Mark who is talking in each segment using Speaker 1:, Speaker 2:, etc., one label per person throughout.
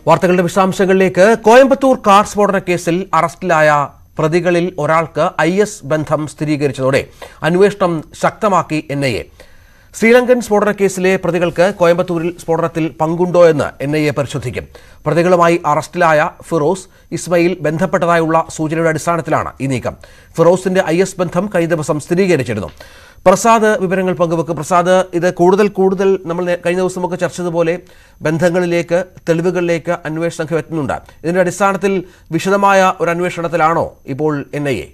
Speaker 1: വാർത്തകളുടെ വിശദാംശങ്ങളിലേക്ക് കോയമ്പത്തൂർ കാർ സ്ഫോടന കേസിൽ അറസ്റ്റിലായ പ്രതികളിൽ ഒരാൾക്ക് ഐ എസ് ബന്ധം സ്ഥിരീകരിച്ചതോടെ അന്വേഷണം ശക്തമാക്കി എൻ ഐ എ ശ്രീലങ്കൻ സ്ഫോടന കേസിലെ പ്രതികൾക്ക് കോയമ്പത്തൂരിൽ സ്ഫോടനത്തിൽ പങ്കുണ്ടോ എന്ന് എൻ ഐ എ പരിശോധിക്കും പ്രതികളുമായി അറസ്റ്റിലായ ഫിറോസ് ഇസ്മയിൽ ബന്ധപ്പെട്ടതായുള്ള സൂചനയുടെ അടിസ്ഥാനത്തിലാണ് ഈ നീക്കം ഫിറോസിന്റെ ഐ എസ് ബന്ധം കഴിഞ്ഞ ദിവസം സ്ഥിരീകരിച്ചിരുന്നു പ്രസാദ് വിവരങ്ങൾ പങ്കുവെക്കും പ്രസാദ് ഇത് കൂടുതൽ കൂടുതൽ നമ്മൾ നേ- കഴിഞ്ഞ ദിവസം നമുക്ക് ചർച്ച ചെയ്തതുപോലെ ബന്ധങ്ങളിലേക്ക് തെളിവുകളിലേക്ക് അന്വേഷണ സംഘം എത്തുന്നുണ്ട് ഇതിന്റെ അടിസ്ഥാനത്തിൽ വിശദമായ ഒരു അന്വേഷണത്തിലാണോ ഇപ്പോൾ എൻ ഐ എ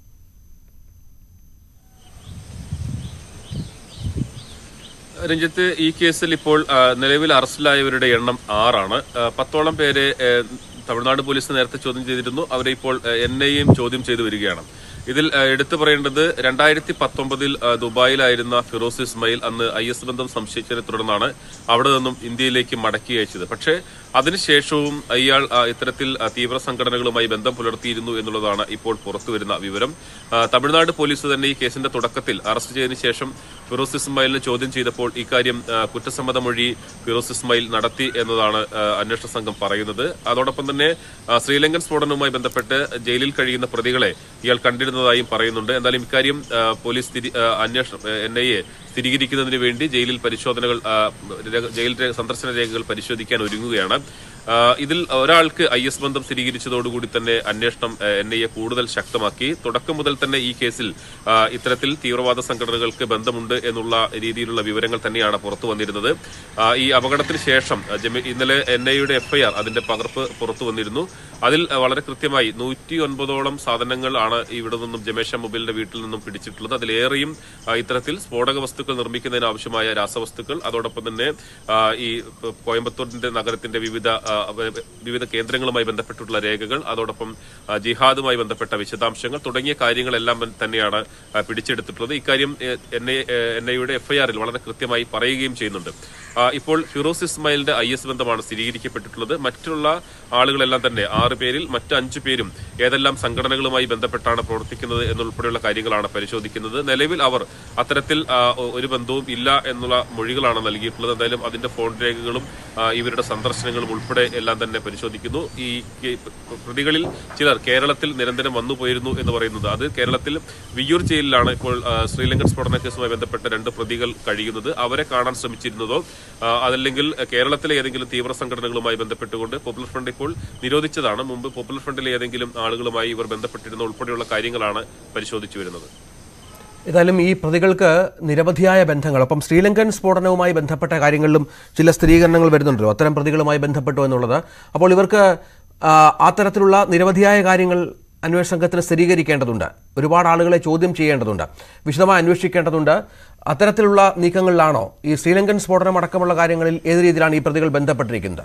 Speaker 2: രഞ്ജിത്ത് ഈ കേസിൽ ഇപ്പോൾ ആ, നിലവിൽ അറസ്റ്റിലായവരുടെ എണ്ണം ആറാണ് ആ, പത്തോളം പേരെ ഏ, തമിഴ്നാട് പോലീസ് നേരത്തെ ചോദ്യം ചെയ്തിരുന്നു അവരെ ഇപ്പോൾ എൻ ഐയും ചോദ്യം ചെയ്തു വരികയാണ് ഇതിൽ ആ, എടുത്തു പറയേണ്ടത് രണ്ടായിരത്തി പത്തൊമ്പതിൽ ആ, ദുബായിലായിരുന്ന ഫിറോസ് ഇസ്മായിൽ അന്ന് ഐ എസ് ബന്ധം സംശയിച്ചതിനെ തുടർന്നാണ് അവിടെ നിന്നും ഇന്ത്യയിലേക്ക് മടക്കി അയച്ചത് പക്ഷേ അതിനുശേഷവും ഇയാൾ ആ, ഇത്തരത്തിൽ ആ, തീവ്ര സംഘടനകളുമായി ബന്ധം പുലർത്തിയിരുന്നു എന്നുള്ളതാണ് ഇപ്പോൾ പുറത്തുവരുന്ന വിവരം ആ, തമിഴ്നാട് പോലീസ് തന്നെ ഈ കേസിന്റെ തുടക്കത്തിൽ അറസ്റ്റ് ചെയ്തതിനു ശേഷം ഫിറോസ് ഇസ്മായിലിനെ ചോദ്യം ചെയ്തപ്പോൾ ഇക്കാര്യം ആ, കുറ്റസമ്മത മൊഴി ഫിറോസ് ഇസ്മായിൽ നടത്തി എന്നതാണ് ആ, അന്വേഷണ സംഘം പറയുന്നത് അതോടൊപ്പം തന്നെ ആ, ശ്രീലങ്കൻ സ്ഫോടനവുമായി ബന്ധപ്പെട്ട് ജയിലിൽ കഴിയുന്ന പ്രതികളെ ഇയാൾ കണ്ടിരുന്നതായും പറയുന്നുണ്ട് എന്തായാലും ഇക്കാര്യം ആ, പോലീസ് സ്ഥിതി ആ, അന്വേഷണം എൻ ഐ എ സ്ഥിരീകരിക്കുന്നതിന് വേണ്ടി ജയിലിൽ പരിശോധനകൾ ആ, രേഖ- ജയിൽ രേ- സന്ദർശന രേഖകൾ പരിശോധിക്കാൻ ഒരുങ്ങുകയാണ് ആ, ഇതിൽ ഒരാൾക്ക് ഐ എസ് ബന്ധം സ്ഥിരീകരിച്ചതോടുകൂടി തന്നെ അന്വേഷണം എൻ ഐ എ കൂടുതൽ ശക്തമാക്കി തുടക്കം മുതൽ തന്നെ ഈ കേസിൽ ആ, ഇത്തരത്തിൽ തീവ്രവാദ സംഘടനകൾക്ക് ബന്ധമുണ്ട് എന്നുള്ള രീതിയിലുള്ള വിവരങ്ങൾ തന്നെയാണ് പുറത്തു വന്നിരുന്നത് ആ, ഈ അപകടത്തിന് ശേഷം ആ, ജമി- ഇന്നലെ എൻ ഐയുടെ എഫ്ഐആർ അതിന്റെ പകർപ്പ് പുറത്തു വന്നിരുന്നു അതിൽ ആ, വളരെ കൃത്യമായി നൂറ്റി ഒൻപതോളം സാധനങ്ങൾ ആണ് ഇവിടെ നിന്നും ജമേഷ മൊബൈലിന്റെ വീട്ടിൽ നിന്നും പിടിച്ചിട്ടുള്ളത് അതിലേറെയും ആ, ഇത്തരത്തിൽ സ്ഫോടക വസ്തുക്കൾ നിർമ്മിക്കുന്നതിന് ആവശ്യമായ രാസവസ്തുക്കൾ അതോടൊപ്പം തന്നെ ആ, ഈ പ- കോയമ്പത്തൂരിന്റെ നഗരത്തിന്റെ വിവിധ ആ, വ- വിവിധ കേന്ദ്രങ്ങളുമായി ബന്ധപ്പെട്ടിട്ടുള്ള രേഖകൾ അതോടൊപ്പം ആ, ജിഹാദുമായി ബന്ധപ്പെട്ട വിശദാംശങ്ങൾ തുടങ്ങിയ കാര്യങ്ങളെല്ലാം തന്നെയാണ് ആ, പിടിച്ചെടുത്തിട്ടുള്ളത് ഇക്കാര്യം എൻ ഐ എൻ ഐയുടെ എഫ്ഐആറിൽ വളരെ കൃത്യമായി പറയുകയും ചെയ്യുന്നുണ്ട് ആ, ഇപ്പോൾ ഫിറോസ് ഇസ്മായിലിന്റെ ഐ എസ് ബന്ധമാണ് സ്ഥിരീകരിക്കപ്പെട്ടിട്ടുള്ളത് മറ്റുള്ള ആളുകളെല്ലാം തന്നെ ആറ് പേരിൽ മറ്റ് അഞ്ചു പേരും ഏതെല്ലാം സംഘടനകളുമായി ബന്ധപ്പെട്ടാണ് പ്രവർത്തിക്കുന്നത് എന്നുൾപ്പെടെയുള്ള കാര്യങ്ങളാണ് പരിശോധിക്കുന്നത് നിലവിൽ അവർ അത്തരത്തിൽ ആ, ഒ- ഒരു ബന്ധവും ഇല്ല എന്നുള്ള മൊഴികളാണ് നൽകിയിട്ടുള്ളത് എന്തായാലും അതിന്റെ ഫോൺ രേഖകളും ആ, ഇവരുടെ സന്ദർശനങ്ങളും ഉൾപ്പെടെ എല്ലാം തന്നെ പരിശോധിക്കുന്നു ഈ കേ- പ്രതികളിൽ ചിലർ കേരളത്തിൽ നിരന്തരം വന്നു പോയിരുന്നു എന്ന് പറയുന്നത് അത് കേരളത്തിൽ വിയ്യൂർ ജയിലിലാണ് ഇപ്പോൾ ആ, ശ്രീലങ്കൻ സ്ഫോടന കേസുമായി ബന്ധപ്പെട്ട രണ്ട് പ്രതികൾ കഴിയുന്നത് അവരെ കാണാൻ ശ്രമിച്ചിരുന്നതോ ആ, അതല്ലെങ്കിൽ കേരളത്തിലെ ഏതെങ്കിലും തീവ്ര സംഘടനകളുമായി ബന്ധപ്പെട്ടുകൊണ്ട് പോപ്പുലർ ഫ്രണ്ട് ഇപ്പോൾ നിരോധിച്ചതാണ് മുമ്പ് പോപ്പുലർ ഫ്രണ്ടിലെ ഏതെങ്കിലും ആളുകളുമായി ഇവർ ബന്ധപ്പെട്ടിരുന്ന ഉൾപ്പെടെയുള്ള കാര്യങ്ങളാണ് പരിശോധിച്ചു വരുന്നത്
Speaker 1: ഏതായാലും ഈ പ്രതികൾക്ക് നിരവധിയായ ബന്ധങ്ങൾ അപ്പം ശ്രീലങ്കൻ സ്ഫോടനവുമായി ബന്ധപ്പെട്ട കാര്യങ്ങളിലും ചില സ്ഥിരീകരണങ്ങൾ വരുന്നുണ്ടല്ലോ അത്തരം പ്രതികളുമായി ബന്ധപ്പെട്ടു എന്നുള്ളത് അപ്പോൾ ഇവർക്ക് ആ, അത്തരത്തിലുള്ള നിരവധിയായ കാര്യങ്ങൾ അന്വേഷണ സംഘത്തിന് സ്ഥിരീകരിക്കേണ്ടതുണ്ട് ഒരുപാട് ആളുകളെ ചോദ്യം ചെയ്യേണ്ടതുണ്ട് വിശദമായി അന്വേഷിക്കേണ്ടതുണ്ട് അത്തരത്തിലുള്ള നീക്കങ്ങളിലാണോ ഈ ശ്രീലങ്കൻ സ്ഫോടനം അടക്കമുള്ള കാര്യങ്ങളിൽ ഏത് രീതിയിലാണ് ഈ പ്രതികൾ ബന്ധപ്പെട്ടിരിക്കുന്നത്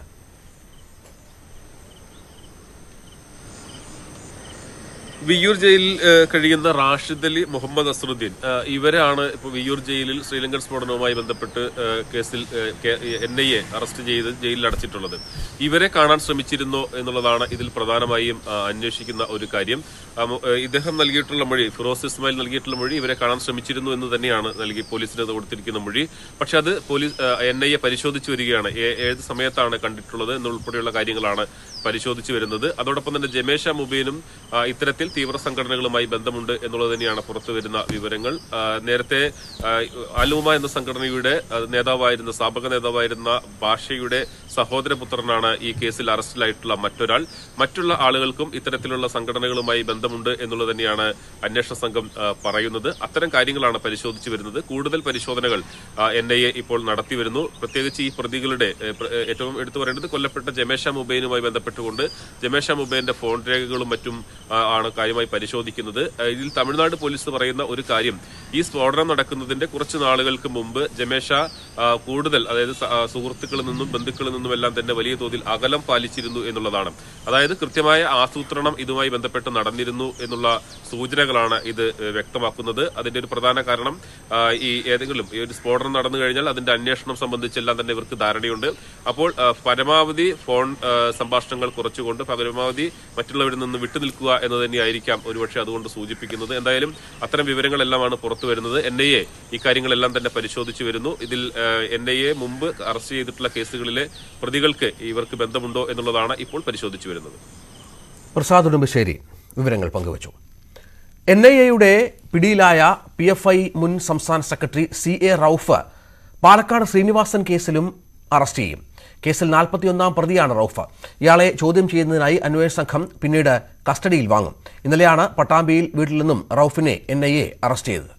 Speaker 2: വിയ്യൂർ ജയിലിൽ ഏഹ്, കഴിയുന്ന റാഷിദ് അലി മുഹമ്മദ് അസറുദ്ദീൻ ഏഹ്, ഇവരാണ് ഇപ്പോൾ വിയ്യൂർ ജയിലിൽ ശ്രീലങ്കൻ സ്ഫോടനവുമായി ബന്ധപ്പെട്ട് ഏഹ്, കേസിൽ എൻ ഐ എ അറസ്റ്റ് ചെയ്ത് ജയിലിൽ അടച്ചിട്ടുള്ളത് ഇവരെ കാണാൻ ശ്രമിച്ചിരുന്നോ എന്നുള്ളതാണ് ഇതിൽ പ്രധാനമായും ആ, അന്വേഷിക്കുന്ന ഒരു കാര്യം ആ, മു- ഏഹ്, ഇദ്ദേഹം നൽകിയിട്ടുള്ള മൊഴി ഫിറോസ് ഇസ്മായിൽ നൽകിയിട്ടുള്ള മൊഴി ഇവരെ കാണാൻ ശ്രമിച്ചിരുന്നു എന്ന് തന്നെയാണ് നൽകി പോലീസിന് കൊടുത്തിരിക്കുന്ന മൊഴി പക്ഷെ അത് പോലീസ് എൻ ഐ എ പരിശോധിച്ചു വരികയാണ് ഏ- ഏത് സമയത്താണ് കണ്ടിട്ടുള്ളത് എന്നുൾപ്പെടെയുള്ള കാര്യങ്ങളാണ് പരിശോധിച്ചു വരുന്നത് അതോടൊപ്പം തന്നെ ജമേഷ മുബീനും ആ, ഇത്തരത്തിൽ തീവ്ര സംഘടനകളുമായി ബന്ധമുണ്ട് എന്നുള്ളത് തന്നെയാണ് പുറത്തു വരുന്ന വിവരങ്ങൾ ആ, നേരത്തെ ആ, അലൂമ എന്ന സംഘടനയുടെ ആ, നേതാവായിരുന്ന സ്ഥാപക നേതാവായിരുന്ന ഭാഷയുടെ സഹോദരപുത്രനാണ് ഈ കേസിൽ അറസ്റ്റിലായിട്ടുള്ള മറ്റൊരാൾ മറ്റുള്ള ആളുകൾക്കും ഇത്തരത്തിലുള്ള സംഘടനകളുമായി ബന്ധമുണ്ട് എന്നുള്ളത് തന്നെയാണ് അന്വേഷണ സംഘം ആ, പറയുന്നത് അത്തരം കാര്യങ്ങളാണ് പരിശോധിച്ചു വരുന്നത് കൂടുതൽ പരിശോധനകൾ എൻ ഐ എ ഇപ്പോൾ നടത്തി വരുന്നു പ്രത്യേകിച്ച് ഈ പ്രതികളുടെ ഏ, പ്ര- ഏ, ഏറ്റവും എടുത്തു പറയേണ്ടത് കൊല്ലപ്പെട്ട ജമേഷ മുബൈനുമായി ബന്ധപ്പെട്ടുകൊണ്ട് ജമേഷ മുബൈന്റെ ഫോൺ രേഖകളും മറ്റും ആ, ആണ് കാര്യമായി പരിശോധിക്കുന്നത് ആ, ഇതിൽ തമിഴ്നാട് പോലീസ് പറയുന്ന ഒരു കാര്യം ഈ സ്ഫോടനം നടക്കുന്നതിന്റെ കുറച്ച് നാളുകൾക്ക് മുമ്പ് ജമേഷ ആ, കൂടുതൽ അതായത് സ- ആ, സുഹൃത്തുക്കളിൽ നിന്നും ബന്ധുക്കളിൽ നിന്നും എല്ലാം തന്നെ വലിയ തോതിൽ അകലം പാലിച്ചിരുന്നു എന്നുള്ളതാണ് അതായത് കൃത്യമായ ആസൂത്രണം ഇതുമായി ബന്ധപ്പെട്ട് നടന്നിരുന്നു എന്നുള്ള സൂചനകളാണ് ഇത് ഏ, വ്യക്തമാക്കുന്നത് അതിന്റെ ഒരു പ്രധാന കാരണം ആ, ഈ ഏതെങ്കിലും ഈ ഒരു സ്ഫോടനം നടന്നു കഴിഞ്ഞാൽ അതിന്റെ അന്വേഷണം സംബന്ധിച്ചെല്ലാം തന്നെ ഇവർക്ക് ധാരണയുണ്ട് അപ്പോൾ ആ, പരമാവധി ഫോൺ ആ, സംഭാഷണങ്ങൾ കുറച്ചുകൊണ്ട് പരമാവധി മറ്റുള്ളവരിൽ നിന്ന് വിട്ടുനിൽക്കുക എന്ന് തന്നെയായിരിക്കാം ഒരുപക്ഷെ അതുകൊണ്ട് സൂചിപ്പിക്കുന്നത് എന്തായാലും അത്തരം വിവരങ്ങളെല്ലാമാണ് പുറത്തു പുറത്തു വരുന്നത് എൻ ഐ എ ഇക്കാര്യങ്ങളെല്ലാം തന്നെ പരിശോധിച്ചു വരുന്നു ഇതിൽ എൻ ഐ എ മുമ്പ് അറസ്റ്റ് ചെയ്തിട്ടുള്ള കേസുകളിലെ പ്രതികൾക്ക് ഇവർക്ക് ബന്ധമുണ്ടോ എന്നുള്ളതാണ് ഇപ്പോൾ പരിശോധിച്ചു വരുന്നത്
Speaker 1: പ്രസാദ് ഉടുമ്പശ്ശേരി വിവരങ്ങൾ പങ്കുവച്ചു എൻ ഐ എയുടെ പിടിയിലായ പി എഫ് ഐ മുൻ സംസ്ഥാന secretary C A Rauf Palakkad Sreenivasan കേസിലും അറസ്റ്റ് ചെയ്യും കേസിൽ നാൽപ്പത്തിയൊന്നാം പ്രതിയാണ് റൌഫ് ഇയാളെ ചോദ്യം ചെയ്യുന്നതിനായി അന്വേഷണ സംഘം പിന്നീട് കസ്റ്റഡിയിൽ വാങ്ങും ഇന്നലെയാണ് പട്ടാമ്പിയിൽ വീട്ടിൽ നിന്നും റൌഫിനെ എൻ ഐ എ അറസ്റ്റ് ചെയ്തത്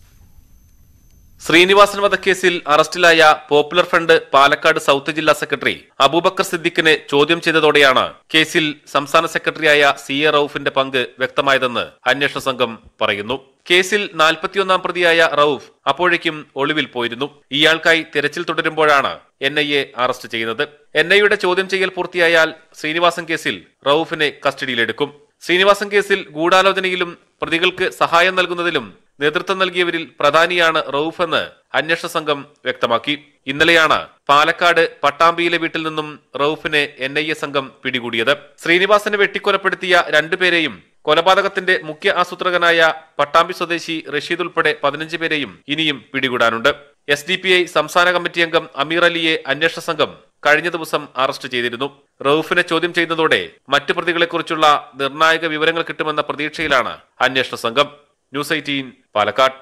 Speaker 2: ശ്രീനിവാസൻ വധക്കേസിൽ അറസ്റ്റിലായ പോപ്പുലർ ഫ്രണ്ട് പാലക്കാട് സൗത്ത് ജില്ലാ സെക്രട്ടറി അബൂബക്കർ സിദ്ദിഖിനെ ചോദ്യം ചെയ്തതോടെയാണ് കേസിൽ സംസ്ഥാന സെക്രട്ടറിയായ സി എ റൌഫിന്റെ പങ്ക് വ്യക്തമായതെന്ന് അന്വേഷണ സംഘം പറയുന്നു കേസിൽ നാൽപ്പത്തിയൊന്നാം പ്രതിയായ റൌഫ് അപ്പോഴേക്കും ഒളിവിൽ പോയിരുന്നു ഇയാൾക്കായി തിരച്ചിൽ തുടരുമ്പോഴാണ് എൻ ഐ എ അറസ്റ്റ് ചെയ്യുന്നത് എൻ ഐയുടെ ചോദ്യം ചെയ്യൽ പൂർത്തിയായാൽ ശ്രീനിവാസൻ കേസിൽ റൌഫിനെ കസ്റ്റഡിയിലെടുക്കും ശ്രീനിവാസൻ കേസിൽ ഗൂഢാലോചനയിലും പ്രതികൾക്ക് സഹായം നൽകുന്നതിലും നേതൃത്വം നൽകിയവരിൽ പ്രധാനിയാണ് റൌഫ് എന്ന് അന്വേഷണ സംഘം വ്യക്തമാക്കി ഇന്നലെയാണ് പാലക്കാട് പട്ടാമ്പിയിലെ വീട്ടിൽ നിന്നും റൌഫിനെ എൻ ഐ എ സംഘം പിടികൂടിയത് ശ്രീനിവാസനെ വെട്ടിക്കൊലപ്പെടുത്തിയ രണ്ടുപേരെയും കൊലപാതകത്തിന്റെ മുഖ്യ ആസൂത്രകനായ പട്ടാമ്പി സ്വദേശി റഷീദ് ഉൾപ്പെടെ പതിനഞ്ച് പേരെയും ഇനിയും പിടികൂടാനുണ്ട് എസ് ഡി പി ഐ സംസ്ഥാന കമ്മിറ്റി അംഗം അമീർ അലിയെ അന്വേഷണ സംഘം കഴിഞ്ഞ ദിവസം അറസ്റ്റ് ചെയ്തിരുന്നു റൌഫിനെ ചോദ്യം ചെയ്യുന്നതോടെ മറ്റു പ്രതികളെക്കുറിച്ചുള്ള നിർണായക വിവരങ്ങൾ കിട്ടുമെന്ന പ്രതീക്ഷയിലാണ് അന്വേഷണ സംഘം ന്യൂസ് എയ്റ്റീൻ പാലക്കാട്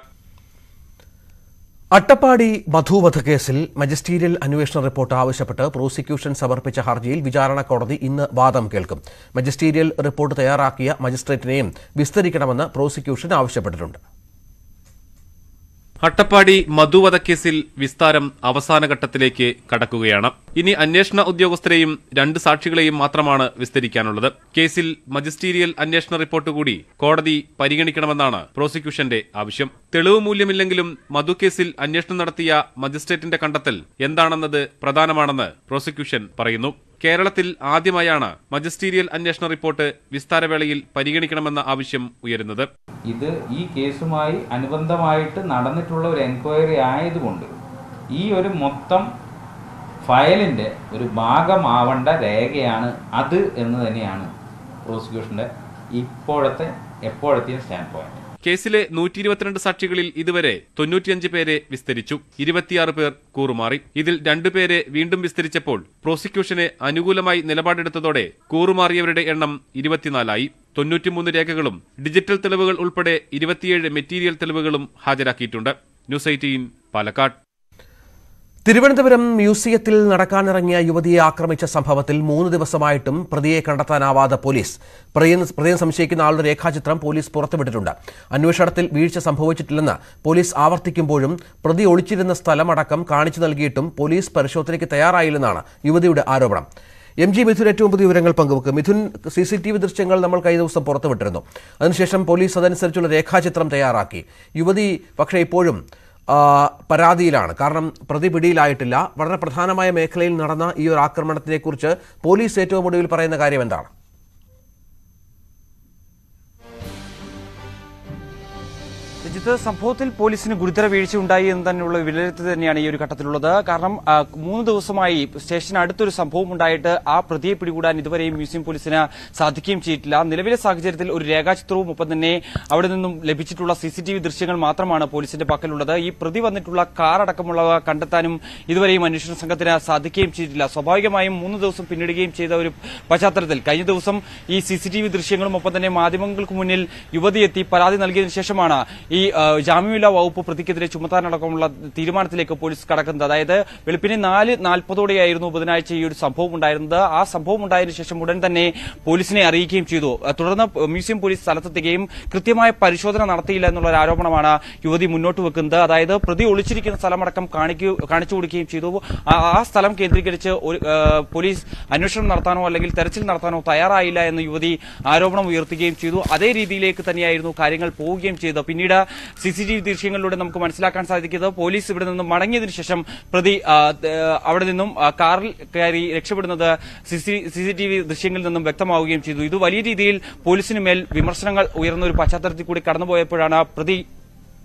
Speaker 1: അട്ടപ്പാടി മധു വധക്കേസിൽ മജിസ്റ്റീരിയൽ അന്വേഷണ റിപ്പോർട്ട് ആവശ്യപ്പെട്ട് പ്രോസിക്യൂഷൻ സമർപ്പിച്ച ഹർജിയിൽ വിചാരണ കോടതി ഇന്ന് വാദം കേൾക്കും മജിസ്റ്റീരിയൽ റിപ്പോർട്ട് തയ്യാറാക്കിയ മജിസ്ട്രേറ്റിനെയും വിസ്തരിക്കണമെന്ന് പ്രോസിക്യൂഷൻ ആവശ്യപ്പെട്ടിട്ടുണ്ട്
Speaker 2: അട്ടപ്പാടി മധുവധക്കേസിൽ വിസ്താരം അവസാന ഘട്ടത്തിലേക്ക് കടക്കുകയാണ് ഇനി അന്വേഷണ ഉദ്യോഗസ്ഥരെയും രണ്ട് സാക്ഷികളെയും മാത്രമാണ് വിസ്തരിക്കാനുള്ളത് കേസിൽ മജിസ്റ്റീരിയൽ അന്വേഷണ റിപ്പോർട്ട് കൂടി കോടതി പരിഗണിക്കണമെന്നാണ് പ്രോസിക്യൂഷന്റെ ആവശ്യം തെളിവ് മൂല്യമില്ലെങ്കിലും മധുക്കേസിൽ അന്വേഷണം നടത്തിയ മജിസ്ട്രേറ്റിന്റെ കണ്ടെത്തൽ എന്താണെന്നത് പ്രധാനമാണെന്ന് പ്രോസിക്യൂഷൻ പറയുന്നു കേരളത്തിൽ ആദ്യമായാണ് മജിസ്റ്റീരിയൽ അന്വേഷണ റിപ്പോർട്ട് വിസ്താരവേളയിൽ പരിഗണിക്കണമെന്ന ആവശ്യം ഉയരുന്നത്
Speaker 3: ഇത് ഈ കേസുമായി അനുബന്ധമായിട്ട് നടന്നിട്ടുള്ള ഒരു എൻക്വയറി ആയതുകൊണ്ട് ഈ ഒരു മൊത്തം ഫയലിൻ്റെ ഒരു ഭാഗമാവേണ്ട രേഖയാണ് അത് എന്ന് തന്നെയാണ് പ്രോസിക്യൂഷൻ്റെ ഇപ്പോഴത്തെ എപ്പോഴത്തെയും സ്റ്റാൻഡ് പോയിന്റ്
Speaker 2: കേസിലെ നൂറ്റി ഇരുപത്തിരണ്ട് സാക്ഷികളിൽ ഇതുവരെ തൊണ്ണൂറ്റിയഞ്ച് പേരെ വിസ്തരിച്ചു ഇരുപത്തിയാറ് പേർ കൂറുമാറി ഇതിൽ രണ്ടുപേരെ വീണ്ടും വിസ്തരിച്ചപ്പോൾ പ്രോസിക്യൂഷന് അനുകൂലമായി നിലപാടെടുത്തതോടെ കൂറുമാറിയവരുടെ എണ്ണം ഇരുപത്തിനാലായി തൊണ്ണൂറ്റിമൂന്ന് രേഖകളും ഡിജിറ്റൽ തെളിവുകൾ ഉൾപ്പെടെ ഇരുപത്തിയേഴ് മെറ്റീരിയൽ തെളിവുകളും ഹാജരാക്കിയിട്ടുണ്ട് ന്യൂസ് എയ്റ്റീൻ പാലക്കാട്
Speaker 1: തിരുവനന്തപുരം മ്യൂസിയത്തിൽ നടക്കാനിറങ്ങിയ യുവതിയെ ആക്രമിച്ച സംഭവത്തിൽ മൂന്ന് ദിവസമായിട്ടും പ്രതിയെ കണ്ടെത്താനാവാതെ പോലീസ് പ്രതിയെ പ്രതിയെ സംശയിക്കുന്ന ആളുടെ രേഖാചിത്രം പോലീസ് പുറത്തുവിട്ടിട്ടുണ്ട് അന്വേഷണത്തിൽ വീഴ്ച സംഭവിച്ചിട്ടില്ലെന്ന് പോലീസ് ആവർത്തിക്കുമ്പോഴും പ്രതി ഒളിച്ചിരുന്ന സ്ഥലമടക്കം കാണിച്ചു നൽകിയിട്ടും പോലീസ് പരിശോധനയ്ക്ക് തയ്യാറായില്ലെന്നാണ് യുവതിയുടെ ആരോപണം എം ജി മിഥുൻ ഏറ്റവും പുതിയ വിവരങ്ങൾ പങ്കുവെക്കും Mithun C C T V ദൃശ്യങ്ങൾ നമ്മൾ കഴിഞ്ഞ ദിവസം പുറത്തുവിട്ടിരുന്നു അതിനുശേഷം പോലീസ് അതനുസരിച്ചുള്ള രേഖാചിത്രം തയ്യാറാക്കി യുവതി പക്ഷേ ഇപ്പോഴും ആ, പരാതിയിലാണ് കാരണം പ്രതി പിടിയിലായിട്ടില്ല വളരെ പ്രധാനമായ മേഖലയിൽ നടന്ന ഈ ഒരു ആക്രമണത്തിനെക്കുറിച്ച് പോലീസ് ഏറ്റവും ഒടുവിൽ പറയുന്ന കാര്യം എന്താണ്
Speaker 4: രഞ്ജിത്ത് സംഭവത്തിൽ പോലീസിന് ഗുരുതര വീഴ്ച ഉണ്ടായി എന്ന് തന്നെയുള്ള വിലയിരുത്തൽ തന്നെയാണ് ഈ ഒരു ഘട്ടത്തിലുള്ളത് കാരണം ആ, മൂന്ന് ദിവസമായി സ്റ്റേഷന് അടുത്തൊരു സംഭവം ഉണ്ടായിട്ട് ആ പ്രതിയെ പിടികൂടാൻ ഇതുവരെയും മ്യൂസിയം പോലീസിന് സാധിക്കുകയും ചെയ്തിട്ടില്ല നിലവിലെ സാഹചര്യത്തിൽ ഒരു രേഖാചിത്രവും ഒപ്പം തന്നെ അവിടെ നിന്നും ലഭിച്ചിട്ടുള്ള സി സി ടി വി ദൃശ്യങ്ങൾ മാത്രമാണ് പോലീസിന്റെ പക്കലുള്ളത് ഈ പ്രതി വന്നിട്ടുള്ള കാർ അടക്കമുള്ളവ കണ്ടെത്താനും ഇതുവരെയും അന്വേഷണ സംഘത്തിന് സാധിക്കുകയും ചെയ്തിട്ടില്ല സ്വാഭാവികമായും മൂന്ന് ദിവസം പിന്നിടുകയും ചെയ്ത ഒരു പശ്ചാത്തലത്തിൽ കഴിഞ്ഞ ദിവസം ഈ സി സി ടി വി ദൃശ്യങ്ങളും ഒപ്പം തന്നെ മാധ്യമങ്ങൾക്ക് മുന്നിൽ യുവതി എത്തി പരാതി നൽകിയതിനു ശേഷമാണ് ഈ ആ, ജാമ്യമില്ലാ വകുപ്പ് പ്രതിക്കെതിരെ ചുമത്താനടക്കമുള്ള തീരുമാനത്തിലേക്ക് പോലീസ് കടക്കുന്നത് അതായത് വെളുപ്പിനെ നാല് നാൽപ്പതോടെയായിരുന്നു ബുധനാഴ്ച ഈ ഒരു സംഭവം ഉണ്ടായിരുന്നത് ആ സംഭവം ഉണ്ടായതിനു ശേഷം ഉടൻ തന്നെ പോലീസിനെ അറിയിക്കുകയും ചെയ്തു ആ, തുടർന്ന് മ്യൂസിയം പോലീസ് സ്ഥലത്തെത്തുകയും കൃത്യമായ പരിശോധന നടത്തിയില്ല എന്നുള്ള ഒരു ആരോപണമാണ് യുവതി മുന്നോട്ട് വെക്കുന്നത് അതായത് പ്രതി ഒളിച്ചിരിക്കുന്ന സ്ഥലമടക്കം കാണിക്കു കാണിച്ചു കൊടുക്കുകയും ചെയ്തു ആ ആ സ്ഥലം കേന്ദ്രീകരിച്ച് ഒരു ആ, പോലീസ് അന്വേഷണം നടത്താനോ അല്ലെങ്കിൽ തെരച്ചിൽ നടത്താനോ തയ്യാറായില്ല എന്ന് യുവതി ആരോപണം ഉയർത്തുകയും ചെയ്തു അതേ രീതിയിലേക്ക് തന്നെയായിരുന്നു കാര്യങ്ങൾ പോവുകയും ചെയ്തത് പിന്നീട് സി സി ടി വി ദൃശ്യങ്ങളിലൂടെ നമുക്ക് മനസ്സിലാക്കാൻ സാധിക്കുന്നത് പോലീസ് ഇവിടെ നിന്നും മടങ്ങിയതിനു ശേഷം പ്രതി ആ, ത- അവിടെ നിന്നും ആ, കാറിൽ കയറി രക്ഷപ്പെടുന്നത് സി സി ടി വി ദൃശ്യങ്ങളിൽ നിന്നും വ്യക്തമാവുകയും ചെയ്തു ഇത് വലിയ രീതിയിൽ പോലീസിന് മേൽ വിമർശനങ്ങൾ ഉയർന്ന ഒരു പശ്ചാത്തലത്തിൽ കൂടി കടന്നുപോയപ്പോഴാണ് പ്രതി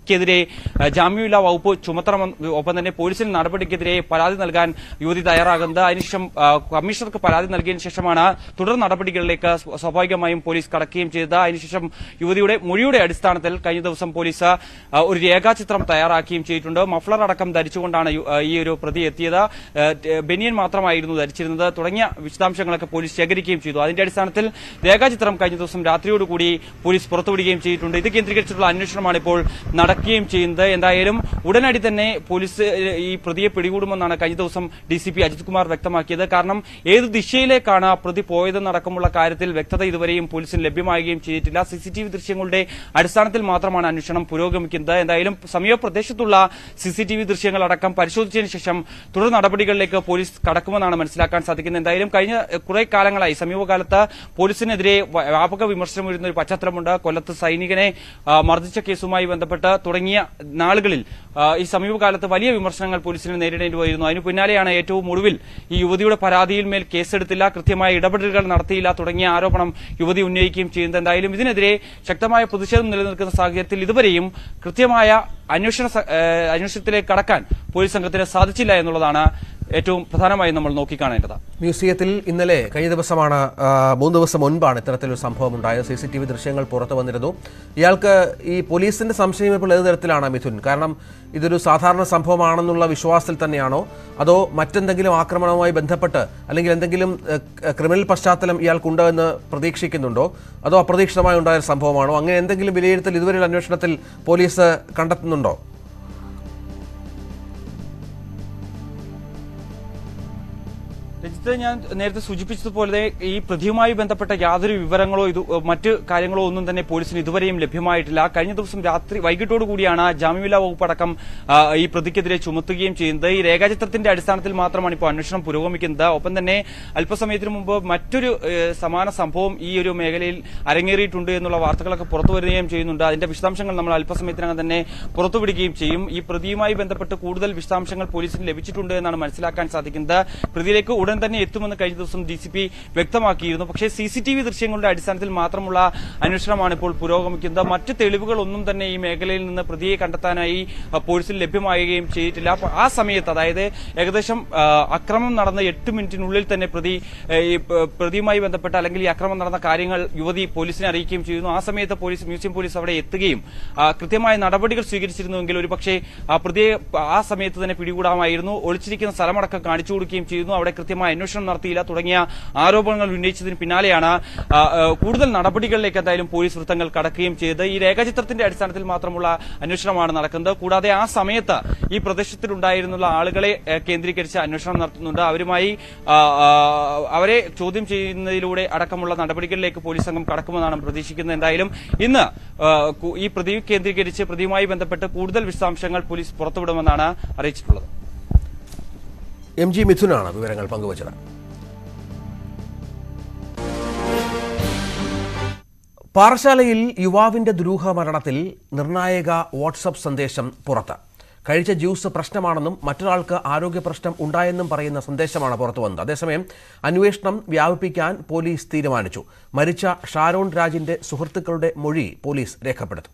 Speaker 4: പ്രതിക്കെതിരെ ആ, ജാമ്യമില്ലാ വകുപ്പ് ചുമത്തണമെന്ന് ഒപ്പം തന്നെ പോലീസിന് നടപടിക്കെതിരെ പരാതി നൽകാൻ യുവതി തയ്യാറാകുന്നത് അതിനുശേഷം ആ, കമ്മീഷണർക്ക് പരാതി നൽകിയതിനു ശേഷമാണ് തുടർ നടപടികളിലേക്ക് സ്വ- സ്വാഭാവികമായും പോലീസ് കടക്കുകയും ചെയ്തത് അതിനുശേഷം യുവതിയുടെ മൊഴിയുടെ അടിസ്ഥാനത്തിൽ കഴിഞ്ഞ ദിവസം പോലീസ് ആ, ഒരു രേഖാചിത്രം തയ്യാറാക്കുകയും ചെയ്തിട്ടുണ്ട് മഫ്ലർ അടക്കം ധരിച്ചുകൊണ്ടാണ് യു- ആ, ഈ ഒരു പ്രതി എത്തിയത് ആ, ടെ- ബനിയൻ മാത്രമായിരുന്നു ധരിച്ചിരുന്നത് തുടങ്ങിയ വിശദാംശങ്ങളൊക്കെ പോലീസ് ശേഖരിക്കുകയും ചെയ്തു അതിന്റെ അടിസ്ഥാനത്തിൽ രേഖാചിത്രം കഴിഞ്ഞ ദിവസം രാത്രിയോടുകൂടി പോലീസ് പുറത്തുവിടുകയും ചെയ്തിട്ടുണ്ട് ഇത് കേന്ദ്രീകരിച്ചിട്ടുള്ള അന്വേഷണമാണ് ഇപ്പോൾ നടക്കുകയും ചെയ്യുന്നത് എന്തായാലും ഉടനടി തന്നെ പോലീസ് ഈ പ്രതിയെ പിടികൂടുമെന്നാണ് കഴിഞ്ഞ ദിവസം D C P Ajith Kumar വ്യക്തമാക്കിയത് കാരണം ഏത് ദിശയിലേക്കാണ് ആ പ്രതി പോയതെന്നടക്കമുള്ള കാര്യത്തിൽ വ്യക്തത ഇതുവരെയും പോലീസിന് ലഭ്യമാകുകയും ചെയ്തിട്ടില്ല സി സി ടി വി ദൃശ്യങ്ങളുടെ അടിസ്ഥാനത്തിൽ മാത്രമാണ് അന്വേഷണം പുരോഗമിക്കുന്നത് എന്തായാലും സമീപ പ്രദേശത്തുള്ള സി സി ടി വി ദൃശ്യങ്ങളടക്കം പരിശോധിച്ചതിന് ശേഷം തുടർ നടപടികളിലേക്ക് പോലീസ് കടക്കുമെന്നാണ് മനസ്സിലാക്കാൻ സാധിക്കുന്നത് എന്തായാലും കഴിഞ്ഞ എഹ്, കുറെ കാലങ്ങളായി സമീപകാലത്ത് പോലീസിനെതിരെ വ- വ്യാപക വിമർശനം വരുന്ന ഒരു പശ്ചാത്തലമുണ്ട് കൊല്ലത്ത് സൈനികനെ ആ, മർദ്ദിച്ച കേസുമായി ബന്ധപ്പെട്ട് തുടങ്ങിയ നാളുകളിൽ ആ, ഈ സമീപകാലത്ത് വലിയ വിമർശനങ്ങൾ പോലീസിന് നേരിടേണ്ടി വരുന്നു അതിന് പിന്നാലെയാണ് ഏറ്റവും ഒടുവിൽ ഈ യുവതിയുടെ പരാതിയിൽ മേൽ കേസെടുത്തില്ല കൃത്യമായ ഇടപെടലുകൾ നടത്തിയില്ല തുടങ്ങിയ ആരോപണം യുവതി ഉന്നയിക്കുകയും ചെയ്യുന്നത് എന്തായാലും ഇതിനെതിരെ ശക്തമായ പ്രതിഷേധം നിലനിൽക്കുന്ന സാഹചര്യത്തിൽ ഇതുവരെയും കൃത്യമായ അന്വേഷണ സ- ഏഹ് അന്വേഷണത്തിലേക്ക് കടക്കാൻ പോലീസ് സംഘത്തിന് സാധിച്ചില്ല എന്നുള്ളതാണ് ഏറ്റവും പ്രധാനമായും നമ്മൾ നോക്കിക്കാണേണ്ടത്
Speaker 1: മ്യൂസിയത്തിൽ ഇന്നലെ കഴിഞ്ഞ ദിവസമാണ് ആ, മൂന്ന് ദിവസം മുൻപാണ് ഇത്തരത്തിലൊരു സംഭവം ഉണ്ടായത് സി സി ടി വി ദൃശ്യങ്ങൾ പുറത്തു വന്നിരുന്നു ഇയാൾക്ക് ഈ പോലീസിന്റെ സംശയം ഇപ്പോൾ ഏത് തരത്തിലാണ് മിഥുൻ കാരണം ഇതൊരു സാധാരണ സംഭവമാണെന്നുള്ള വിശ്വാസത്തിൽ തന്നെയാണോ അതോ മറ്റെന്തെങ്കിലും ആക്രമണവുമായി ബന്ധപ്പെട്ട് അല്ലെങ്കിൽ എന്തെങ്കിലും ഏഹ്, ക- ക്രിമിനൽ പശ്ചാത്തലം ഇയാൾക്കുണ്ടോ എന്ന് പ്രതീക്ഷിക്കുന്നുണ്ടോ അതോ അപ്രതീക്ഷിതമായി ഉണ്ടായ ഒരു സംഭവമാണോ അങ്ങനെ എന്തെങ്കിലും വിലയിരുത്തൽ ഇതുവരെയുള്ള അന്വേഷണത്തിൽ പോലീസ് കണ്ടെത്തുന്നുണ്ടോ
Speaker 4: രജിത്ത് ഞാൻ നേരത്തെ സൂചിപ്പിച്ചതുപോലെ ഈ പ്രതിയുമായി ബന്ധപ്പെട്ട യാതൊരു വിവരങ്ങളോ ഇത് മറ്റ് കാര്യങ്ങളോ ഒന്നും തന്നെ പോലീസിന് ഇതുവരെയും ലഭ്യമായിട്ടില്ല കഴിഞ്ഞ ദിവസം രാത്രി വൈകിട്ടോടു കൂടിയാണ് ജാമ്യമില്ലാ വകുപ്പ് അടക്കം ആ, ഈ പ്രതിക്കെതിരെ ചുമത്തുകയും ചെയ്യുന്നത് ഈ രേഖാചിത്രത്തിന്റെ അടിസ്ഥാനത്തിൽ മാത്രമാണ് ഇപ്പോൾ അന്വേഷണം പുരോഗമിക്കുന്നത് ഒപ്പം തന്നെ അല്പസമയത്തിന് മുമ്പ് മറ്റൊരു ഏഹ്, സമാന സംഭവം ഈ ഒരു മേഖലയിൽ അരങ്ങേറിയിട്ടുണ്ട് എന്നുള്ള വാർത്തകളൊക്കെ പുറത്തു വരികയും ചെയ്യുന്നുണ്ട് അതിന്റെ വിശദാംശങ്ങൾ നമ്മൾ അല്പസമയത്തിനകം തന്നെ പുറത്തുവിടുകയും ചെയ്യും ഈ പ്രതിയുമായി ബന്ധപ്പെട്ട് കൂടുതൽ വിശദാംശങ്ങൾ പോലീസിന് ലഭിച്ചിട്ടുണ്ട് എന്നാണ് മനസ്സിലാക്കാൻ സാധിക്കുന്നത് പ്രതിയിലേക്ക് ഉടൻ തന്നെ എത്തുമെന്ന് കഴിഞ്ഞ ദിവസം ഡി സി പി വ്യക്തമാക്കിയിരുന്നു പക്ഷേ സി സി ടി വി ദൃശ്യങ്ങളുടെ അടിസ്ഥാനത്തിൽ മാത്രമുള്ള അന്വേഷണമാണ് ഇപ്പോൾ പുരോഗമിക്കുന്നത് മറ്റ് തെളിവുകളൊന്നും തന്നെ ഈ മേഖലയിൽ നിന്ന് പ്രതിയെ കണ്ടെത്താനായി ആ, പോലീസിന് ലഭ്യമാകുകയും ചെയ്തിട്ടില്ല അപ്പോൾ ആ സമയത്ത് അതായത് ഏകദേശം ആ, അക്രമം നടന്ന എട്ട് മിനിറ്റിനുള്ളിൽ തന്നെ പ്രതി ഏ, ഈ പ- പ്രതിയുമായി ബന്ധപ്പെട്ട അല്ലെങ്കിൽ ഈ അക്രമം നടന്ന കാര്യങ്ങൾ യുവതി പോലീസിനെ അറിയിക്കുകയും ചെയ്യുന്നു ആ സമയത്ത് പോലീസ് മ്യൂസിയം പോലീസ് അവിടെ എത്തുകയും ആ, കൃത്യമായ നടപടികൾ സ്വീകരിച്ചിരുന്നുവെങ്കിൽ ഒരു പക്ഷേ ആ പ്രതിയെ ആ സമയത്ത് തന്നെ പിടികൂടാമായിരുന്നു ഒളിച്ചിരിക്കുന്ന സ്ഥലമടക്കം കാണിച്ചു കൊടുക്കുകയും ചെയ്യുന്നു അവിടെ കൃത്യമായ അന്വേഷണം നടത്തിയില്ല തുടങ്ങിയ ആരോപണങ്ങൾ ഉന്നയിച്ചതിന് പിന്നാലെയാണ് ആ, ആ, കൂടുതൽ നടപടികളിലേക്ക് എന്തായാലും പോലീസ് വൃത്തങ്ങൾ കടക്കുകയും ചെയ്തത് ഈ രേഖാചിത്രത്തിന്റെ അടിസ്ഥാനത്തിൽ മാത്രമുള്ള അന്വേഷണമാണ് നടക്കുന്നത് കൂടാതെ ആ സമയത്ത് ഈ പ്രദേശത്തിലുണ്ടായിരുന്നുള്ള ആളുകളെ ഏ, കേന്ദ്രീകരിച്ച് അന്വേഷണം നടത്തുന്നുണ്ട് അവരുമായി ആ, ആ, അവരെ ചോദ്യം ചെയ്യുന്നതിലൂടെ അടക്കമുള്ള നടപടികളിലേക്ക് പോലീസ് സംഘം കടക്കുമെന്നാണ് പ്രതീക്ഷിക്കുന്നത് എന്തായാലും ഇന്ന് ആ, കു- ഈ പ്രതി കേന്ദ്രീകരിച്ച് പ്രതിയുമായി ബന്ധപ്പെട്ട് കൂടുതൽ വിശദാംശങ്ങൾ പോലീസ് പുറത്തുവിടുമെന്നാണ് അറിയിച്ചിട്ടുള്ളത്
Speaker 1: എം ജി മിഥുനാണ് വിവരങ്ങൾ പങ്കുവച്ചത് പാറശാലയിൽ യുവാവിന്റെ ദുരൂഹ മരണത്തിൽ നിർണായക വാട്സപ്പ് സന്ദേശം പുറത്ത് കഴിച്ച ജ്യൂസ് പ്രശ്നമാണെന്നും മറ്റൊരാൾക്ക് ആരോഗ്യ പ്രശ്നം ഉണ്ടായെന്നും പറയുന്ന സന്ദേശമാണ് പുറത്തു വന്നത് അതേസമയം അന്വേഷണം വ്യാപിപ്പിക്കാൻ പോലീസ് തീരുമാനിച്ചു മരിച്ച ഷാരോൺ രാജിന്റെ സുഹൃത്തുക്കളുടെ മൊഴി പോലീസ് രേഖപ്പെടുത്തും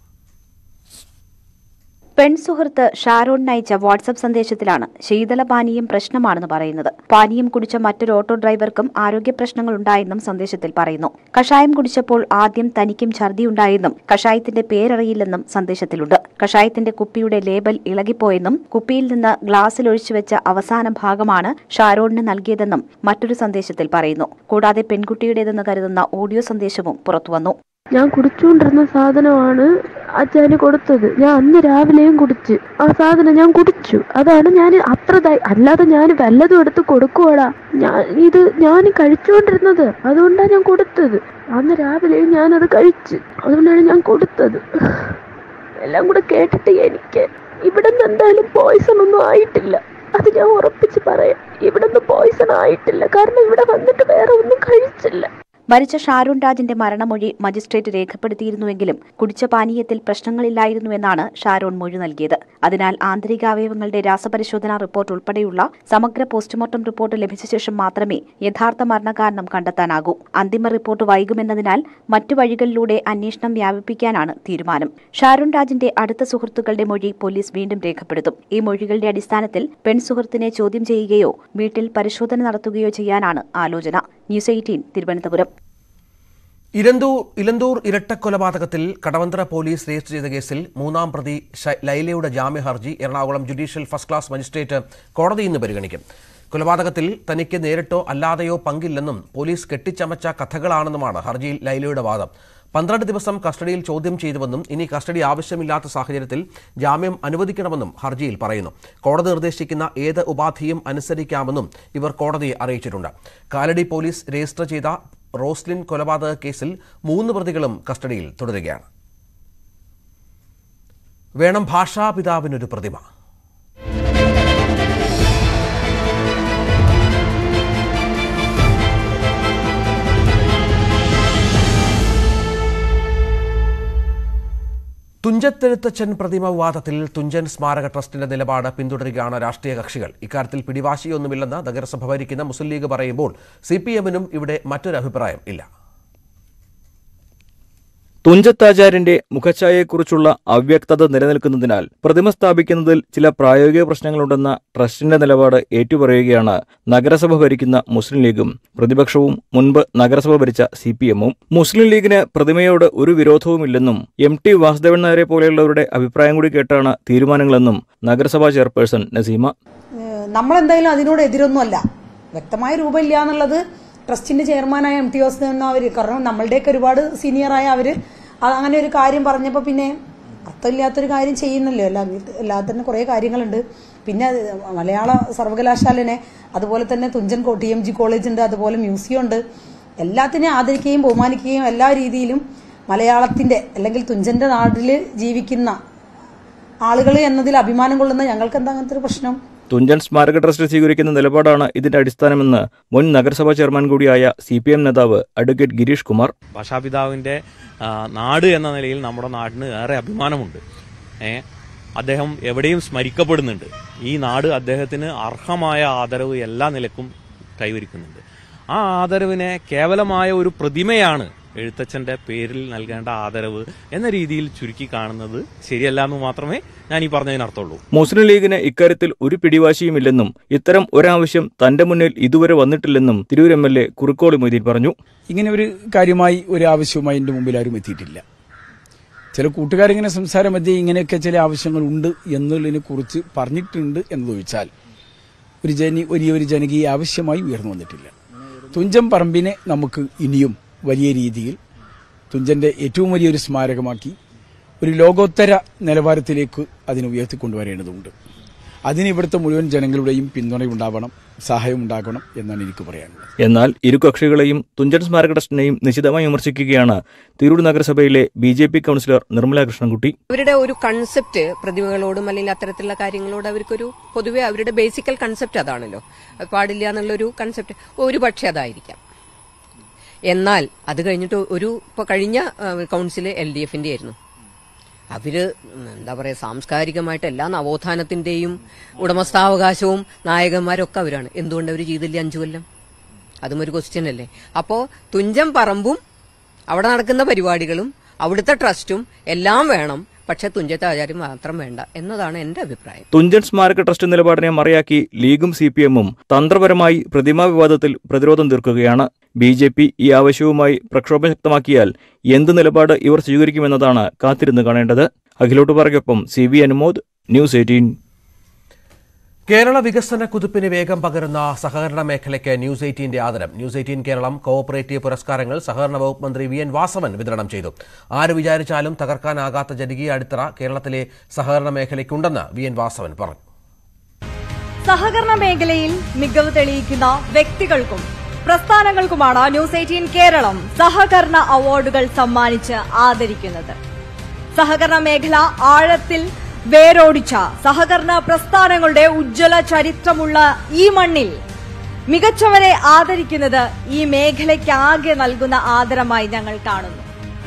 Speaker 5: പെൺസുഹൃത്ത് ഷാരോൺ അയച്ച വാട്സപ്പ് സന്ദേശത്തിലാണ് ശീതളപാനീയം പ്രശ്നമാണെന്ന് പറയുന്നത് പാനീയം കുടിച്ച മറ്റൊരു ഓട്ടോ ഡ്രൈവർക്കും ആരോഗ്യ പ്രശ്നങ്ങൾ ഉണ്ടായെന്നും സന്ദേശത്തിൽ പറയുന്നു കഷായം കുടിച്ചപ്പോൾ ആദ്യം തനിക്കും ഛർദിയുണ്ടായെന്നും കഷായത്തിന്റെ പേരറിയില്ലെന്നും സന്ദേശത്തിലുണ്ട് കഷായത്തിന്റെ കുപ്പിയുടെ ലേബൽ ഇളകിപ്പോയെന്നും കുപ്പിയിൽ നിന്ന് ഗ്ലാസ്സിൽ ഒഴിച്ചുവെച്ച അവസാന ഭാഗമാണ് ഷാരോണിന് നൽകിയതെന്നും മറ്റൊരു സന്ദേശത്തിൽ പറയുന്നു കൂടാതെ പെൺകുട്ടിയുടേതെന്ന് കരുതുന്ന ഓഡിയോ സന്ദേശവും പുറത്തുവന്നു
Speaker 6: ഞാൻ കുടിച്ചുകൊണ്ടിരുന്ന സാധനമാണ് അച്ഛന് കൊടുത്തത് ഞാൻ അന്ന് രാവിലെയും കുടിച്ച് ആ സാധനം ഞാൻ കുടിച്ചു അതാണ് ഞാൻ അത്ര ധൈ- അല്ലാതെ ഞാൻ വല്ലതും എടുത്ത് കൊടുക്കുവാടാ ഞാൻ ഇത് ഞാൻ കഴിച്ചുകൊണ്ടിരുന്നത് അതുകൊണ്ടാണ് ഞാൻ കൊടുത്തത് അന്ന് രാവിലെയും ഞാനത് കഴിച്ച് അതുകൊണ്ടാണ് ഞാൻ കൊടുത്തത് എല്ലാം കൂടെ കേട്ടിട്ട് എനിക്ക് ഇവിടെ നിന്ന് എന്തായാലും പോയിസൺ ഒന്നും ആയിട്ടില്ല അത് ഞാൻ ഉറപ്പിച്ച് പറയാം ഇവിടെ നിന്ന് പോയിസൺ ആയിട്ടില്ല കാരണം ഇവിടെ വന്നിട്ട് വേറെ ഒന്നും കഴിച്ചില്ല
Speaker 5: മരിച്ച ഷാരൂൺ രാജിന്റെ മരണമൊഴി മജിസ്ട്രേറ്റ് രേഖപ്പെടുത്തിയിരുന്നുവെങ്കിലും കുടിച്ച പാനീയത്തിൽ പ്രശ്നങ്ങളില്ലായിരുന്നുവെന്നാണ് ഷാരോൺ മൊഴി നൽകിയത് അതിനാൽ ആന്തരികാവയവങ്ങളുടെ രാസപരിശോധനാ റിപ്പോർട്ട് ഉൾപ്പെടെയുള്ള സമഗ്ര പോസ്റ്റ്മോർട്ടം റിപ്പോർട്ട് ലഭിച്ച ശേഷം മാത്രമേ യഥാർത്ഥ മരണകാരണം കണ്ടെത്താനാകൂ അന്തിമ റിപ്പോർട്ട് വൈകുമെന്നതിനാൽ മറ്റു വഴികളിലൂടെ അന്വേഷണം വ്യാപിപ്പിക്കാനാണ് തീരുമാനം ഷാരൂൺ രാജിന്റെ അടുത്ത സുഹൃത്തുക്കളുടെ മൊഴി പോലീസ് വീണ്ടും രേഖപ്പെടുത്തും ഈ മൊഴികളുടെ അടിസ്ഥാനത്തിൽ പെൺസുഹൃത്തിനെ ചോദ്യം ചെയ്യുകയോ വീട്ടിൽ പരിശോധന നടത്തുകയോ ചെയ്യാനാണ് ആലോചന ന്യൂസ് എയ്റ്റീൻ തിരുവനന്തപുരം
Speaker 1: ഇലന്തൂർ ഇലന്തൂർ ഇരട്ടക്കൊലപാതകത്തിൽ കടവന്ത്ര പോലീസ് രജിസ്റ്റർ ചെയ്ത കേസിൽ മൂന്നാം പ്രതി ഷ- ലൈലയുടെ ജാമ്യ ഹർജി Ernakulam judicial first class magistrate കോടതി ഇന്ന് പരിഗണിക്കും കൊലപാതകത്തിൽ തനിക്ക് നേരിട്ടോ അല്ലാതെയോ പങ്കില്ലെന്നും പോലീസ് കെട്ടിച്ചമച്ച കഥകളാണെന്നുമാണ് ഹർജിയിൽ ലൈലയുടെ വാദം പന്ത്രണ്ട് ദിവസം കസ്റ്റഡിയിൽ ചോദ്യം ചെയ്തുവെന്നും ഇനി കസ്റ്റഡി ആവശ്യമില്ലാത്ത സാഹചര്യത്തിൽ ജാമ്യം അനുവദിക്കണമെന്നും ഹർജിയിൽ പറയുന്നു കോടതി നിർദ്ദേശിക്കുന്ന ഏത് ഉപാധിയും അനുസരിക്കാമെന്നും ഇവർ കോടതിയെ അറിയിച്ചിട്ടുണ്ട് കാലടി പോലീസ് രജിസ്റ്റർ ചെയ്ത റോസ്ലിൻ കൊലപാതക കേസിൽ മൂന്ന് പ്രതികളും കസ്റ്റഡിയിൽ തുടരുകയാണ് വേണം ഭാഷാപിതാവിനൊരു പ്രതിമ തുഞ്ചത്തെഴുത്തച്ഛൻ പ്രതിമ വിവാദത്തിൽ തുഞ്ചൻ സ്മാരക ട്രസ്റ്റിന്റെ നിലപാട് പിന്തുടരുകയാണ് രാഷ്ട്രീയ കക്ഷികൾ ഇക്കാര്യത്തിൽ പിടിവാശിയൊന്നുമില്ലെന്ന് നഗരസഭ ഭരിക്കുന്ന മുസ്ലിം ലീഗ് പറയുമ്പോൾ സി പി എമ്മിനും ഇവിടെ മറ്റൊരു അഭിപ്രായം ഇല്ല
Speaker 7: തുഞ്ചത്താചാര്യന്റെ മുഖഛായയെക്കുറിച്ചുള്ള അവ്യക്തത നിലനിൽക്കുന്നതിനാൽ പ്രതിമ സ്ഥാപിക്കുന്നതിൽ ചില പ്രായോഗിക പ്രശ്നങ്ങളുണ്ടെന്ന ട്രസ്റ്റിന്റെ നിലപാട് ഏറ്റുപറയുകയാണ് നഗരസഭ ഭരിക്കുന്ന മുസ്ലിം ലീഗും പ്രതിപക്ഷവും മുൻപ് നഗരസഭ ഭരിച്ച സി പി എമ്മും മുസ്ലിം ലീഗിന് പ്രതിമയോട് ഒരു വിരോധവുമില്ലെന്നും എം ടി വാസുദേവൻ നായരെ പോലെയുള്ളവരുടെ അഭിപ്രായം കൂടി കേട്ടാണ് തീരുമാനങ്ങളെന്നും നഗരസഭാ ചെയർപേഴ്സൺ നസീമ
Speaker 8: ഏഹ് നമ്മളെന്തായാലും അതിനോട് എതിരൊന്നുമല്ല വ്യക്തമായ രൂപമില്ല എന്നുള്ളത് ട്രസ്റ്റിന്റെ ചെയർമാനായ എം ടി വാസുദേവൻ അവർ കാരണം നമ്മളുടെയൊക്കെ ഒരുപാട് സീനിയറായ അവര് അത് അങ്ങനെ ഒരു കാര്യം പറഞ്ഞപ്പോൾ പിന്നെ അർത്ഥമില്ലാത്തൊരു കാര്യം ചെയ്യുന്നല്ലോ എല്ലാ എല്ലാത്തിനും കുറേ കാര്യങ്ങളുണ്ട് പിന്നെ അത് മലയാള സർവകലാശാലനെ അതുപോലെ തന്നെ Thunchan T M G college ഉണ്ട് അതുപോലെ മ്യൂസിയം ഉണ്ട് എല്ലാത്തിനെയും ആദരിക്കുകയും ബഹുമാനിക്കുകയും എല്ലാ രീതിയിലും മലയാളത്തിന്റെ അല്ലെങ്കിൽ തുഞ്ചന്റെ നാട്ടിൽ ജീവിക്കുന്ന ആളുകൾ എന്നതിൽ അഭിമാനം കൊള്ളുന്ന ഞങ്ങൾക്ക് എന്താ അങ്ങനത്തെ ഒരു പ്രശ്നം
Speaker 7: തുഞ്ചൻ സ്മാരക ട്രസ്റ്റ് സ്വീകരിക്കുന്ന നിലപാടാണ് ഇതിന്റെ അടിസ്ഥാനമെന്ന് മുൻ നഗരസഭാ ചെയർമാൻ കൂടിയായ സി പി എം നേതാവ് അഡ്വക്കേറ്റ് ഗിരീഷ് കുമാർ
Speaker 9: ഭാഷാപിതാവിൻ്റെ ആ, നാട് എന്ന നിലയിൽ നമ്മുടെ നാടിന് ഏറെ അഭിമാനമുണ്ട് ഏ അദ്ദേഹം എവിടെയും സ്മരിക്കപ്പെടുന്നുണ്ട് ഈ നാട് അദ്ദേഹത്തിന് അർഹമായ ആദരവ് എല്ലാ നിലക്കും കൈവരിക്കുന്നുണ്ട് ആ ആദരവിനെ കേവലമായ ഒരു പ്രതിമയാണ് എഴുത്തച്ഛന്റെ പേരിൽ നൽകേണ്ട ആദരവ് എന്ന രീതിയിൽ ചുരുക്കി കാണുന്നത് ശരിയല്ല എന്ന് മാത്രമേ ഞാൻ ഈ പറഞ്ഞതിനർത്ഥമുള്ളൂ
Speaker 7: മുസ്ലിം ലീഗിന് ഇക്കാര്യത്തിൽ ഒരു പിടിവാശിയുമില്ലെന്നും ഇത്തരം ഒരാവശ്യം തന്റെ മുന്നിൽ ഇതുവരെ വന്നിട്ടില്ലെന്നും Tirur M L A Kurukkoli Moideen പറഞ്ഞു
Speaker 10: ഇങ്ങനെ ഒരു കാര്യമായി ഒരു ആവശ്യവുമായി എൻ്റെ മുമ്പിൽ ആരും എത്തിയിട്ടില്ല ചില കൂട്ടുകാരിങ്ങനെ സംസാര മധ്യേ ഇങ്ങനെയൊക്കെ ചില ആവശ്യങ്ങളുണ്ട് എന്നുള്ളതിനെ കുറിച്ച് പറഞ്ഞിട്ടുണ്ട് എന്ന് ചോദിച്ചാൽ ഒരു ജനി വലിയ ഒരു ജനകീയ ആവശ്യമായി ഉയർന്നു വന്നിട്ടില്ല തുഞ്ചൻ പറമ്പിനെ നമുക്ക് ഇനിയും വലിയ രീതിയിൽ തുഞ്ചന്റെ ഏറ്റവും വലിയൊരു സ്മാരകമാക്കി ഒരു ലോകോത്തര നിലവാരത്തിലേക്ക് അതിനെ ഉയർത്തിക്കൊണ്ടുവരേണ്ടതുണ്ട് അതിന് ഇവിടുത്തെ മുഴുവൻ ജനങ്ങളുടെയും പിന്തുണയുണ്ടാവണം സഹായം ഉണ്ടാകണം എന്നാണ് എനിക്ക് പറയാനുള്ളത്
Speaker 7: എന്നാൽ ഇരു കക്ഷികളെയും തുഞ്ചൻ സ്മാരക ട്രസ്റ്റിനെയും നിശിതമായി വിമർശിക്കുകയാണ് തിരൂർ നഗരസഭയിലെ B J P councillor Nirmala Krishnankutty
Speaker 11: അവരുടെ ഒരു കൺസെപ്റ്റ് പ്രതിമകളോടും അല്ലെങ്കിൽ അത്തരത്തിലുള്ള കാര്യങ്ങളോട് അവർക്കൊരു പൊതുവെ അവരുടെ ബേസിക്കൽ കൺസെപ്റ്റ് അതാണല്ലോ അത് പാടില്ല എന്നുള്ളൊരു കൺസെപ്റ്റ് ഒരു പക്ഷേ അതായിരിക്കാം എന്നാൽ അത് കഴിഞ്ഞിട്ട് ഒരു ഇപ്പൊ കഴിഞ്ഞ കൗൺസിൽ എൽ ഡി എഫിന്റെ ആയിരുന്നു അവര് എന്താ പറയാ സാംസ്കാരികമായിട്ട് എല്ലാ നവോത്ഥാനത്തിന്റെയും ഉടമസ്ഥാവകാശവും നായകന്മാരൊക്കെ അവരാണ് എന്തുകൊണ്ട് അവർ ചെയ്തില്ല അഞ്ചു കൊല്ലം അതും ഒരു ക്വസ്റ്റ്യൻ അല്ലേ അപ്പോ തുഞ്ചം പറമ്പും അവിടെ നടക്കുന്ന പരിപാടികളും അവിടുത്തെ ട്രസ്റ്റും എല്ലാം വേണം പക്ഷെ തുഞ്ചത്തെ ആചാര്യം മാത്രം വേണ്ട എന്നതാണ് എന്റെ അഭിപ്രായം
Speaker 7: തുഞ്ചൻ സ്മാരക ട്രസ്റ്റ് നിലപാടിനെ മറയാക്കി ലീഗും സി പി എമ്മും തന്ത്രപരമായി പ്രതിമാ വിവാദത്തിൽ പ്രതിരോധം തീർക്കുകയാണ് ബി ജെ പി ഈ ആവശ്യവുമായി പ്രക്ഷോഭം ശക്തമാക്കിയാൽ എന്ത് നിലപാട് ഇവർ സ്വീകരിക്കുമെന്നതാണ് കാത്തിരുന്ന് കാണേണ്ടത് അഖിലോട്ട് പറയ്ക്കൊപ്പം C V Anumod news eighteen
Speaker 1: Kerala വികസന കുതിപ്പിന് വേഗം പകരുന്ന സഹകരണ മേഖലയ്ക്ക് ന്യൂസ് എയ്റ്റീന്റെ ആദരം ന്യൂസ് എയ്റ്റീൻ കേരളം കോഓപ്പറേറ്റീവ് പുരസ്കാരങ്ങൾ സഹകരണ വകുപ്പ് മന്ത്രി വി എൻ വാസവൻ വിതരണം ചെയ്തു ആര് വിചാരിച്ചാലും തകർക്കാനാകാത്ത ജനകീയ അടിത്തറ കേരളത്തിലെ സഹകരണ മേഖലയ്ക്കുണ്ടെന്ന് വി എൻ വാസവൻ പറഞ്ഞു
Speaker 12: സഹകരണ മേഖലയിൽ മികവ് തെളിയിക്കുന്ന വ്യക്തികൾക്കും പ്രസ്ഥാനങ്ങൾക്കുമാണ് ന്യൂസ് എയ്റ്റീൻ കേരളം സഹകരണ അവാർഡുകൾ സമ്മാനിച്ച് ആദരിക്കുന്നത് സഹകരണ മേഖല ആഴത്തിൽ വേരോടിച്ച സഹകരണ പ്രസ്ഥാനങ്ങളുടെ ഉജ്ജ്വല ചരിത്രമുള്ള ഈ മണ്ണിൽ മികച്ചവരെ ആദരിക്കുന്നത് ഈ മേഖലയ്ക്കാകെ നൽകുന്ന ആദരമായി ഞങ്ങൾ കാണുന്നു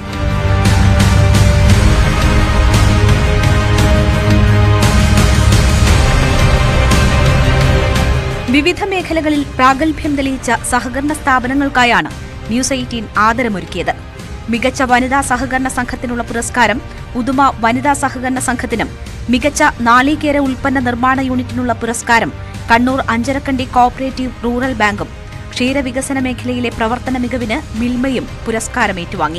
Speaker 5: വിവിധ മേഖലകളിൽ പ്രാഗൽഭ്യം തെളിയിച്ച സഹകരണ സ്ഥാപനങ്ങൾക്കായാണ് ന്യൂസ് എയ്റ്റീൻ ആദരമൊരുക്കിയത് മികച്ച വനിതാ സഹകരണ സംഘത്തിനുള്ള പുരസ്കാരം ഉദുമ വനിതാ സഹകരണ സംഘത്തിനും മികച്ച നാളികേര ഉൽപ്പന്ന നിർമ്മാണ യൂണിറ്റിനുള്ള പുരസ്കാരം കണ്ണൂർ അഞ്ചരക്കണ്ടി കോഓപ്പറേറ്റീവ് റൂറൽ ബാങ്കും ക്ഷീരവികസന മേഖലയിലെ പ്രവർത്തന മികവിന് മിൽമയും പുരസ്കാരം ഏറ്റുവാങ്ങി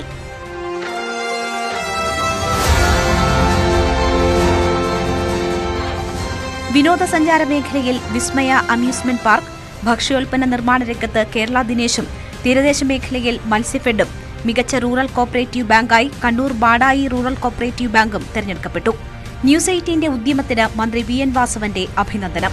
Speaker 5: വിനോദസഞ്ചാര മേഖലയിൽ വിസ്മയ അമ്യൂസ്മെന്റ് പാർക്ക് ഭക്ഷ്യോൽപ്പന്ന നിർമ്മാണ രംഗത്ത് കേരള ദിനേശും തീരദേശ മേഖലയിൽ മത്സ്യഫെഡും മികച്ച റൂറൽ കോപ്പറേറ്റീവ് ബാങ്കായി കണ്ണൂർ ബാടായി റൂറൽ കോപ്പറേറ്റീവ് ബാങ്കും തെരഞ്ഞെടുക്കപ്പെട്ടു ന്യൂസ് എയ്റ്റീന്റെ ഉദ്യമത്തിന് മന്ത്രി വി എൻ വാസവന്റെ അഭിനന്ദനം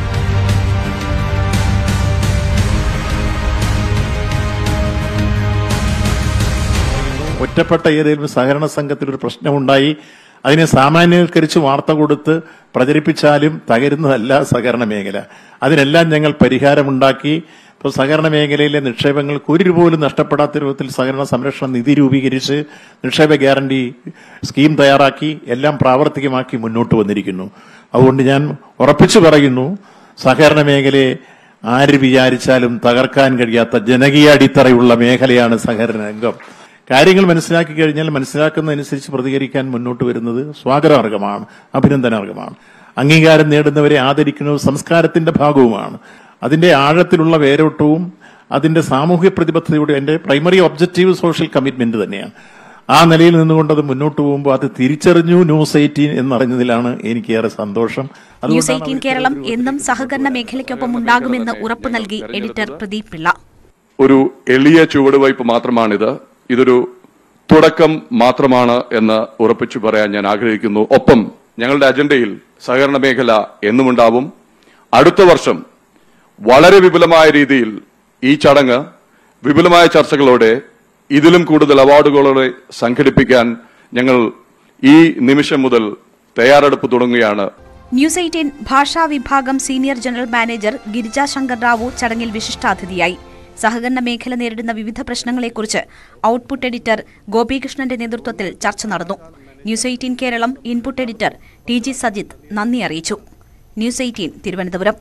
Speaker 13: ഒറ്റപ്പെട്ട ഏതെങ്കിലും സഹകരണ സംഘത്തിൽ ഒരു പ്രശ്നമുണ്ടായി അതിനെ സാമാന്യവൽക്കരിച്ച് വാർത്ത കൊടുത്ത് പ്രചരിപ്പിച്ചാലും തകരുന്നതല്ല സഹകരണ മേഖല അതിനെല്ലാം ഞങ്ങൾ പരിഹാരമുണ്ടാക്കി ഇപ്പോൾ സഹകരണ മേഖലയിലെ നിക്ഷേപങ്ങൾക്ക് ഒരു രൂപ പോലും നഷ്ടപ്പെടാത്ത രൂപത്തിൽ സഹകരണ സംരക്ഷണ നിധി രൂപീകരിച്ച് നിക്ഷേപ ഗ്യാരണ്ടി സ്കീം തയ്യാറാക്കി എല്ലാം പ്രാവർത്തികമാക്കി മുന്നോട്ട് വന്നിരിക്കുന്നു അതുകൊണ്ട് ഞാൻ ഉറപ്പിച്ചു പറയുന്നു സഹകരണ മേഖലയെ ആര് വിചാരിച്ചാലും തകർക്കാൻ കഴിയാത്ത ജനകീയ അടിത്തറയുള്ള മേഖലയാണ് സഹകരണ രംഗം കാര്യങ്ങൾ മനസ്സിലാക്കി കഴിഞ്ഞാൽ മനസ്സിലാക്കുന്നതനുസരിച്ച് പ്രതികരിക്കാൻ മുന്നോട്ട് വരുന്നത് സ്വാഗതാർഹമാണ് അഭിനന്ദനാർഹമാണ് അംഗീകാരം നേടുന്നവരെ ആദരിക്കുന്നത് സംസ്കാരത്തിന്റെ ഭാഗവുമാണ് അതിന്റെ ആഴത്തിലുള്ള വേരോട്ടവും അതിന്റെ സാമൂഹ്യ പ്രതിബദ്ധതയുടെ എന്റെ പ്രൈമറി ഒബ്ജക്റ്റീവ് സോഷ്യൽ കമ്മിറ്റ്മെന്റ് തന്നെയാണ് ആ നിലയിൽ നിന്നുകൊണ്ട് അത് മുന്നോട്ട് പോകുമ്പോൾ അത് തിരിച്ചറിഞ്ഞു ന്യൂസ് എയ്റ്റീൻ എന്നറിഞ്ഞതിലാണ് എനിക്കേറെ സന്തോഷം
Speaker 5: ന്യൂസ് എയ്റ്റീൻ കേരളം എന്നും സഹകരണ മേഖലയ്ക്കൊപ്പം ഉണ്ടാകുമെന്ന് ഉറപ്പു നൽകി എഡിറ്റർ പ്രദീപ് പിള്ള
Speaker 14: ഒരു എളിയ ചുവടുവയ്പ് മാത്രമാണിത് ഇതൊരു തുടക്കം മാത്രമാണ് എന്ന് ഉറപ്പിച്ചു പറയാൻ ഞാൻ ആഗ്രഹിക്കുന്നു ഒപ്പം ഞങ്ങളുടെ അജണ്ടയിൽ സഹകരണ മേഖല എന്നുമുണ്ടാവും അടുത്ത വർഷം വളരെ വിപുലമായ രീതിയിൽ ഈ ചടങ്ങ് വിപുലമായ ചർച്ചകളോടെ ഇതിലും കൂടുതൽ അവാർഡുകളോടെ സംഘടിപ്പിക്കാൻ ഞങ്ങൾ ഈ നിമിഷം മുതൽ തയ്യാറെടുപ്പ് തുടങ്ങുകയാണ്
Speaker 5: ന്യൂസ് എയ്റ്റീൻ ഭാഷാ വിഭാഗം senior general manager Girija Shankar Rao ചടങ്ങിൽ വിശിഷ്ടാതിഥിയായി സഹകരണ മേഖല നേരിടുന്ന വിവിധ പ്രശ്നങ്ങളെക്കുറിച്ച് ഔട്ട്പുട്ട് എഡിറ്റർ ഗോപികൃഷ്ണന്റെ നേതൃത്വത്തിൽ ചർച്ച നടന്നു news eighteen Keralam input editor T G Sajith നന്ദി അറിയിച്ചു ന്യൂസ് എയ്റ്റീൻ തിരുവനന്തപുരം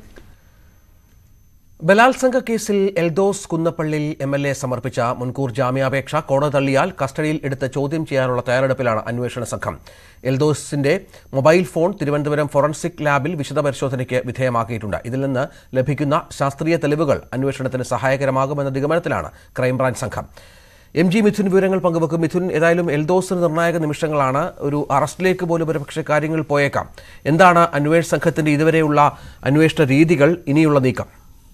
Speaker 1: ബലാത്സംഗ കേസിൽ Eldhose Kunnappilly M L A സമർപ്പിച്ച മുൻകൂർ ജാമ്യാപേക്ഷ കോടതി തള്ളിയാൽ കസ്റ്റഡിയിൽ എടുത്ത് ചോദ്യം ചെയ്യാനുള്ള തയ്യാറെടുപ്പിലാണ് അന്വേഷണ സംഘം എൽദോസിന്റെ മൊബൈൽ ഫോൺ തിരുവനന്തപുരം ഫോറൻസിക് ലാബിൽ വിശദപരിശോധനയ്ക്ക് വിധേയമാക്കിയിട്ടുണ്ട് ഇതിൽ നിന്ന് ലഭിക്കുന്ന ശാസ്ത്രീയ തെളിവുകൾ അന്വേഷണത്തിന് സഹായകരമാകുമെന്ന നിഗമനത്തിലാണ് ക്രൈംബ്രാഞ്ച് സംഘം എം ജി മിഥുൻ വിവരങ്ങൾ പങ്കുവെക്കും മിഥുൻ ഏതായാലും എൽദോസിന് നിർണായക നിമിഷങ്ങളാണ് ഒരു അറസ്റ്റിലേക്ക് പോലും ഒരുപക്ഷെ കാര്യങ്ങൾ പോയേക്കാം എന്താണ് അന്വേഷണ സംഘത്തിന്റെ ഇതുവരെയുള്ള അന്വേഷണ രീതികൾ ഇനിയുള്ള നീക്കം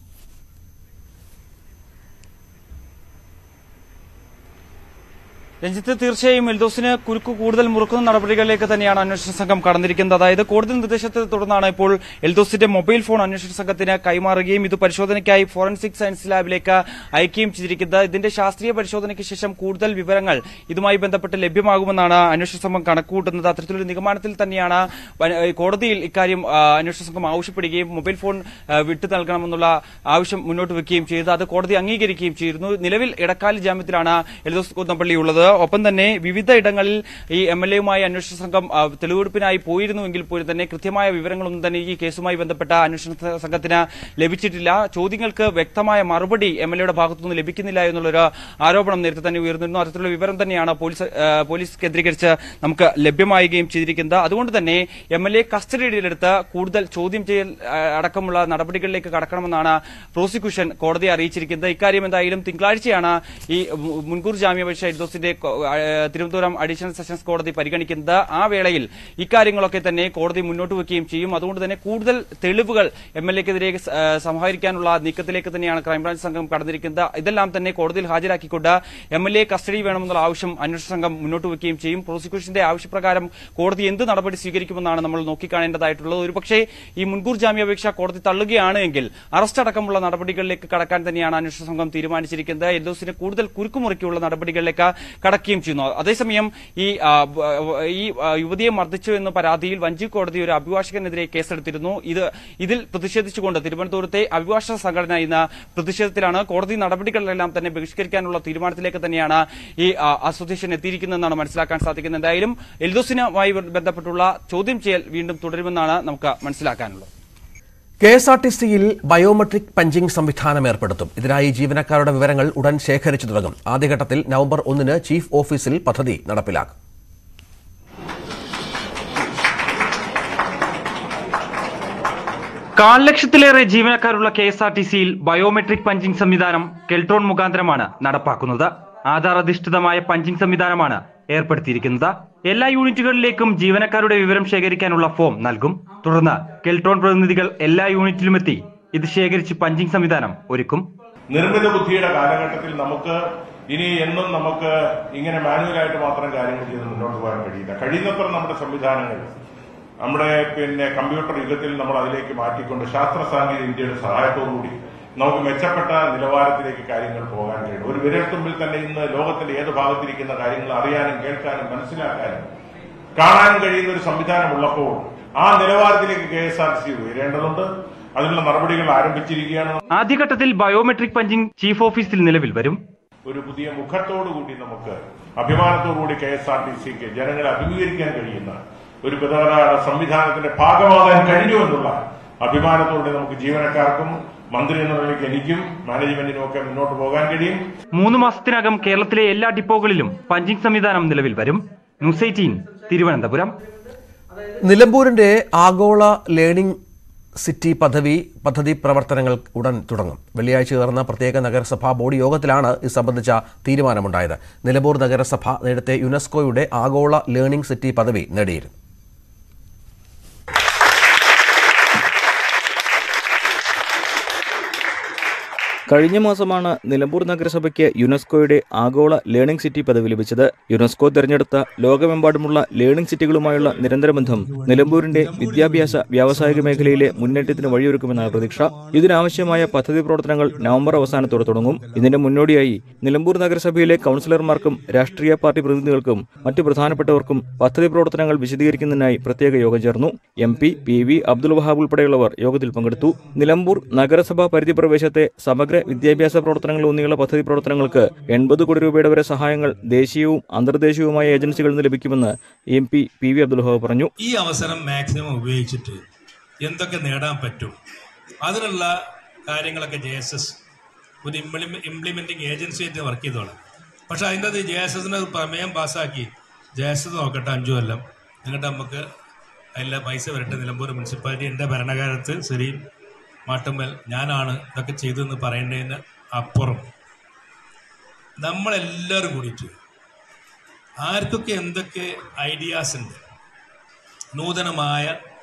Speaker 4: രഞ്ജിത്ത് തീർച്ചയായും എൽദോസിന് കുരുക്ക് കൂടുതൽ മുറുക്കുന്ന നടപടികളിലേക്ക് തന്നെയാണ് അന്വേഷണ സംഘം കടന്നിരിക്കുന്നത് അതായത് കോടതി നിർദ്ദേശത്തെ തുടർന്നാണ് ഇപ്പോൾ എൽദോസിന്റെ മൊബൈൽ ഫോൺ അന്വേഷണ സംഘത്തിന് കൈമാറുകയും ഇത് പരിശോധനയ്ക്കായി ഫോറൻസിക് സയൻസ് ലാബിലേക്ക് അയക്കുകയും ചെയ്തിരിക്കുന്നത് ഇതിന്റെ ശാസ്ത്രീയ പരിശോധനയ്ക്ക് ശേഷം കൂടുതൽ വിവരങ്ങൾ ഇതുമായി ബന്ധപ്പെട്ട് ലഭ്യമാകുമെന്നാണ് അന്വേഷണ സംഘം കണക്കുകൂട്ടുന്നത് അത്തരത്തിലൊരു നിഗമനത്തിൽ തന്നെയാണ് വ- കോടതിയിൽ ഇക്കാര്യം ആ, അന്വേഷണ സംഘം ആവശ്യപ്പെടുകയും മൊബൈൽ ഫോൺ ആ, വിട്ടു നൽകണമെന്നുള്ള ആവശ്യം മുന്നോട്ട് വെക്കുകയും ചെയ്തത് അത് കോടതി അംഗീകരിക്കുകയും ചെയ്തിരുന്നു നിലവിൽ ഇടക്കാല ജാമ്യത്തിലാണ് എൽദോസ് കുന്നപ്പള്ളി ഉള്ളത് ഒപ്പം തന്നെ വിവിധ ഇടങ്ങളിൽ ഈ എം എൽ എയുമായി അന്വേഷണ സംഘം ആ, തെളിവെടുപ്പിനായി പോയിരുന്നുവെങ്കിൽ പോലും തന്നെ കൃത്യമായ വിവരങ്ങളൊന്നും തന്നെ ഈ കേസുമായി ബന്ധപ്പെട്ട അന്വേഷണ സംഘത്തിന് ലഭിച്ചിട്ടില്ല ചോദ്യങ്ങൾക്ക് വ്യക്തമായ മറുപടി എം എൽ എയുടെ ഭാഗത്തുനിന്ന് ലഭിക്കുന്നില്ല എന്നുള്ളൊരു ആരോപണം നേരത്തെ തന്നെ ഉയർന്നിരുന്നു അത്തരത്തിലുള്ള വിവരം തന്നെയാണ് പോലീസ് ആ, പോലീസ് കേന്ദ്രീകരിച്ച് നമുക്ക് ലഭ്യമാവുകയും ചെയ്തിരിക്കുന്നത് അതുകൊണ്ട് തന്നെ എം എൽ എ കസ്റ്റഡിയിലെടുത്ത് കൂടുതൽ ചോദ്യം ചെയ്യൽ ആ, അടക്കമുള്ള നടപടികളിലേക്ക് കടക്കണമെന്നാണ് പ്രോസിക്യൂഷൻ കോടതിയെ അറിയിച്ചിരിക്കുന്നത് ഇക്കാര്യം എന്തായാലും തിങ്കളാഴ്ചയാണ് ഈ മു- മുൻകൂർ ജാമ്യാപേക്ഷ എൽദോസിന്റെ കോ- ആ, തിരുവനന്തപുരം അഡീഷണൽ സെഷൻസ് കോടതി പരിഗണിക്കുന്നത് ആ വേളയിൽ ഇക്കാര്യങ്ങളൊക്കെ തന്നെ കോടതി മുന്നോട്ട് വെക്കുകയും ചെയ്യും അതുകൊണ്ട് തന്നെ കൂടുതൽ തെളിവുകൾ എം എൽ എക്കെതിരെ സമാഹരിക്കാനുള്ള നീക്കത്തിലേക്ക് തന്നെയാണ് ക്രൈംബ്രാഞ്ച് സംഘം കടന്നിരിക്കുന്നത് ഇതെല്ലാം തന്നെ കോടതിയിൽ ഹാജരാക്കിക്കൊണ്ട് എം എൽ എ കസ്റ്റഡി വേണമെന്നുള്ള ആവശ്യം അന്വേഷണ സംഘം മുന്നോട്ട് വെക്കുകയും ചെയ്യും പ്രോസിക്യൂഷന്റെ ആവശ്യപ്രകാരം കോടതി എന്ത് നടപടി സ്വീകരിക്കുമെന്നാണ് നമ്മൾ നോക്കിക്കാണേണ്ടതായിട്ടുള്ളത് ഒരുപക്ഷേ ഈ മുൻകൂർ ജാമ്യാപേക്ഷ കോടതി തള്ളുകയാണ് എങ്കിൽ അറസ്റ്റ് അടക്കമുള്ള നടപടികളിലേക്ക് കടക്കാൻ തന്നെയാണ് അന്വേഷണ സംഘം തീരുമാനിച്ചിരിക്കുന്നത് എൽദോസിന് കൂടുതൽ കുരുക്കുമുറുക്കിയുള്ള നടപടികളിലേക്ക് കടക്കുകയും ചെയ്യുന്നു അതേസമയം ഈ ആ, ബ- ഈ ആ, യുവതിയെ മർദ്ദിച്ചു എന്ന പരാതിയിൽ വഞ്ചി കോടതി ഒരു അഭിഭാഷകനെതിരെ കേസെടുത്തിരുന്നു ഇത് ഇതിൽ പ്രതിഷേധിച്ചുകൊണ്ട് തിരുവനന്തപുരത്തെ അഭിഭാഷക സംഘടന ഇന്ന് പ്രതിഷേധത്തിലാണ് കോടതി നടപടികളെല്ലാം തന്നെ ബഹിഷ്കരിക്കാനുള്ള തീരുമാനത്തിലേക്ക് തന്നെയാണ് ഈ ആ, അസോസിയേഷൻ എത്തിയിരിക്കുന്നതെന്നാണ് മനസ്സിലാക്കാൻ സാധിക്കുന്നത് എന്തായാലും എൽദോസിനുമായി ബന്ധപ്പെട്ടുള്ള ചോദ്യം ചെയ്യൽ വീണ്ടും തുടരുമെന്നാണ് നമുക്ക് മനസ്സിലാക്കാനുള്ളത്
Speaker 1: കെ എസ് ആർ ടി സിയിൽ ബയോമെട്രിക് പഞ്ചിംഗ് സംവിധാനം ഏർപ്പെടുത്തും ഇതിനായി ജീവനക്കാരുടെ വിവരങ്ങൾ ഉടൻ ശേഖരിച്ചു തുടങ്ങും ആദ്യഘട്ടത്തിൽ നവംബർ ഒന്നിന് ചീഫ് ഓഫീസിൽ പദ്ധതി നടപ്പിലാക്കും
Speaker 4: കാൽ ലക്ഷത്തിലേറെ ജീവനക്കാരുള്ള കെ എസ് ആർ ടി സിയിൽ ബയോമെട്രിക് പഞ്ചിംഗ് സംവിധാനം കെൽട്രോൺ മുഖാന്തരമാണ് നടപ്പാക്കുന്നത് ആധാർ അധിഷ്ഠിതമായ പഞ്ചിംഗ് സംവിധാനമാണ് ഏർപ്പെടുത്തിയിരിക്കുന്നത് എല്ലാ യൂണിറ്റുകളിലേക്കും ജീവനക്കാരുടെ വിവരം ശേഖരിക്കാനുള്ള ഫോം നൽകും തുടർന്ന് കെൽട്രോൺ പ്രതിനിധികൾ എല്ലാ യൂണിറ്റിലുമെത്തി ഇത് ശേഖരിച്ച് പഞ്ചിംഗ് സംവിധാനം ഒരുക്കും
Speaker 15: നിർമ്മിത ബുദ്ധിയുടെ കാലഘട്ടത്തിൽ നമുക്ക് ഇനി എന്നും നമുക്ക് ഇങ്ങനെ മാനുവലായിട്ട് മാത്രം കാര്യങ്ങൾ ചെയ്ത് മുന്നോട്ട് പോകാൻ കഴിയില്ല കഴിയുന്നത്ര നമ്മുടെ സംവിധാനങ്ങൾ നമ്മുടെ പിന്നെ കമ്പ്യൂട്ടർ യുഗത്തിൽ നമ്മൾ അതിലേക്ക് മാറ്റിക്കൊണ്ട് ശാസ്ത്ര സാങ്കേതിക വിദ്യയുടെ സഹായത്തോടുകൂടി നമുക്ക് മെച്ചപ്പെട്ട നിലവാരത്തിലേക്ക് കാര്യങ്ങൾ പോകാൻ കഴിയും ഒരു വിരൽത്തുമ്പിൽ തന്നെ ഇന്ന് ലോകത്തിന്റെ ഏത് ഭാഗത്തിരിക്കുന്ന കാര്യങ്ങൾ അറിയാനും കേൾക്കാനും മനസ്സിലാക്കാനും കാണാനും കഴിയുന്ന ഒരു സംവിധാനം ഉള്ളപ്പോൾ ആ നിലവാരത്തിലേക്ക് കെ എസ് ആർ സി ഉയരേണ്ടതുണ്ട് അതിനുള്ള നടപടികൾ ആരംഭിച്ചിരിക്കുകയാണ്
Speaker 4: ആദ്യഘട്ടത്തിൽ ബയോമെട്രിക് പഞ്ചിംഗ് ചീഫ് ഓഫീസിൽ നിലവിൽ വരും
Speaker 15: ഒരു പുതിയ മുഖത്തോടു കൂടി നമുക്ക് അഭിമാനത്തോടു കൂടി കെ എസ് ആർ ടി സിക്ക് ജനങ്ങളെ അഭിമുഖീകരിക്കാൻ കഴിയുന്ന ഒരു ഗതാഗത സംവിധാനത്തിന്റെ ഭാഗമാകാൻ കഴിഞ്ഞു എന്നുള്ള അഭിമാനത്തോടെ നമുക്ക് ജീവനക്കാർക്കും മന്ത്രി എന്ന നിലയ്ക്ക് എനിക്കും മാനേജ്മെന്റിനും ഒക്കെ മുന്നോട്ട് പോകാൻ കഴിയും
Speaker 4: മൂന്ന് മാസത്തിനകം കേരളത്തിലെ എല്ലാ ഡിപ്പോകളിലും പഞ്ചിംഗ് സംവിധാനം നിലവിൽ വരും ന്യൂസ് എയ്റ്റീൻ തിരുവനന്തപുരം
Speaker 1: നിലമ്പൂരിന്റെ ആഗോള ലേണിംഗ് സിറ്റി പദവി പദ്ധതി പ്രവർത്തനങ്ങൾ ഉടൻ തുടങ്ങും വെള്ളിയാഴ്ച ചേർന്ന പ്രത്യേക നഗരസഭാ ബോർഡ് യോഗത്തിലാണ് ഇത് സംബന്ധിച്ച തീരുമാനമുണ്ടായത് നിലമ്പൂർ നഗരസഭ നേരത്തെ യുനെസ്കോയുടെ ആഗോള ലേണിംഗ് സിറ്റി പദവി നേടിയിരുന്നു
Speaker 7: കഴിഞ്ഞ മാസമാണ് നിലമ്പൂർ നഗരസഭയ്ക്ക് യുനെസ്കോയുടെ ആഗോള ലേണിംഗ് സിറ്റി പദവി ലഭിച്ചത് യുനെസ്കോ തെരഞ്ഞെടുത്ത ലോകമെമ്പാടുമുള്ള ലേണിംഗ് സിറ്റികളുമായുള്ള നിരന്തര ബന്ധം നിലമ്പൂരിന്റെ വിദ്യാഭ്യാസ വ്യാവസായിക മേഖലയിലെ മുന്നേറ്റത്തിന് വഴിയൊരുക്കുമെന്നാണ് പ്രതീക്ഷ ഇതിനാവശ്യമായ പദ്ധതി പ്രവർത്തനങ്ങൾ നവംബർ അവസാനത്തോടെ തുടങ്ങും ഇതിന്റെ മുന്നോടിയായി നിലമ്പൂർ നഗരസഭയിലെ കൌൺസിലർമാർക്കും രാഷ്ട്രീയ പാർട്ടി പ്രതിനിധികൾക്കും മറ്റു പ്രധാനപ്പെട്ടവർക്കും പദ്ധതി പ്രവർത്തനങ്ങൾ വിശദീകരിക്കുന്നതിനായി പ്രത്യേക യോഗം ചേർന്നു M P P V Abdul Wahab ഉൾപ്പെടെയുള്ളവർ യോഗത്തിൽ പങ്കെടുത്തു നിലമ്പൂർ നഗരസഭാ പരിധി പ്രവേശത്തെ സമഗ്ര വിദ്യാഭ്യാസ പ്രവർത്തനങ്ങൾ ഊന്നിയുള്ള പദ്ധതി പ്രവർത്തനങ്ങൾക്ക് എൺപത് കോടി രൂപയുടെ വരെ സഹായങ്ങൾ ദേശീയവും അന്തർദേശീയവുമായ ഏജൻസികളിൽ നിന്ന് ലഭിക്കുമെന്ന് M P P V Abdul Wahab പറഞ്ഞു
Speaker 16: ഈ അവസരം മാക്സിമം ഉപയോഗിച്ചിട്ട് എന്തൊക്കെ നേടാൻ പറ്റും അതിനുള്ള കാര്യങ്ങളൊക്കെ ജെ എസ് എസ് ഒരു ഇംപ്ലിമെന്റിംഗ് ഏജൻസി ആയിട്ട് വർക്ക് ചെയ്തോളാം പക്ഷെ അതിൻ്റെ അത് ജെ എസ് എസിന് ഒരു പ്രമേയം പാസ്സാക്കി ജെ എസ് എസ് നോക്കട്ടെ അഞ്ചു കൊല്ലം എന്നിട്ട് നമുക്ക് അതിലെ പൈസ വരട്ടെ നിലമ്പൂർ മുനിസിപ്പാലിറ്റി എൻ്റെ ഭരണകാലത്ത് ശരി മാട്ടുമ്മൽ ഞാനാണ് ഇതൊക്കെ ചെയ്തതെന്ന് പറയേണ്ടതിന് അപ്പുറം നമ്മളെല്ലാവരും കൂടിയിട്ട് ആർക്കൊക്കെ എന്തൊക്കെ ഐഡിയാസ് ഉണ്ട് നൂതനമായ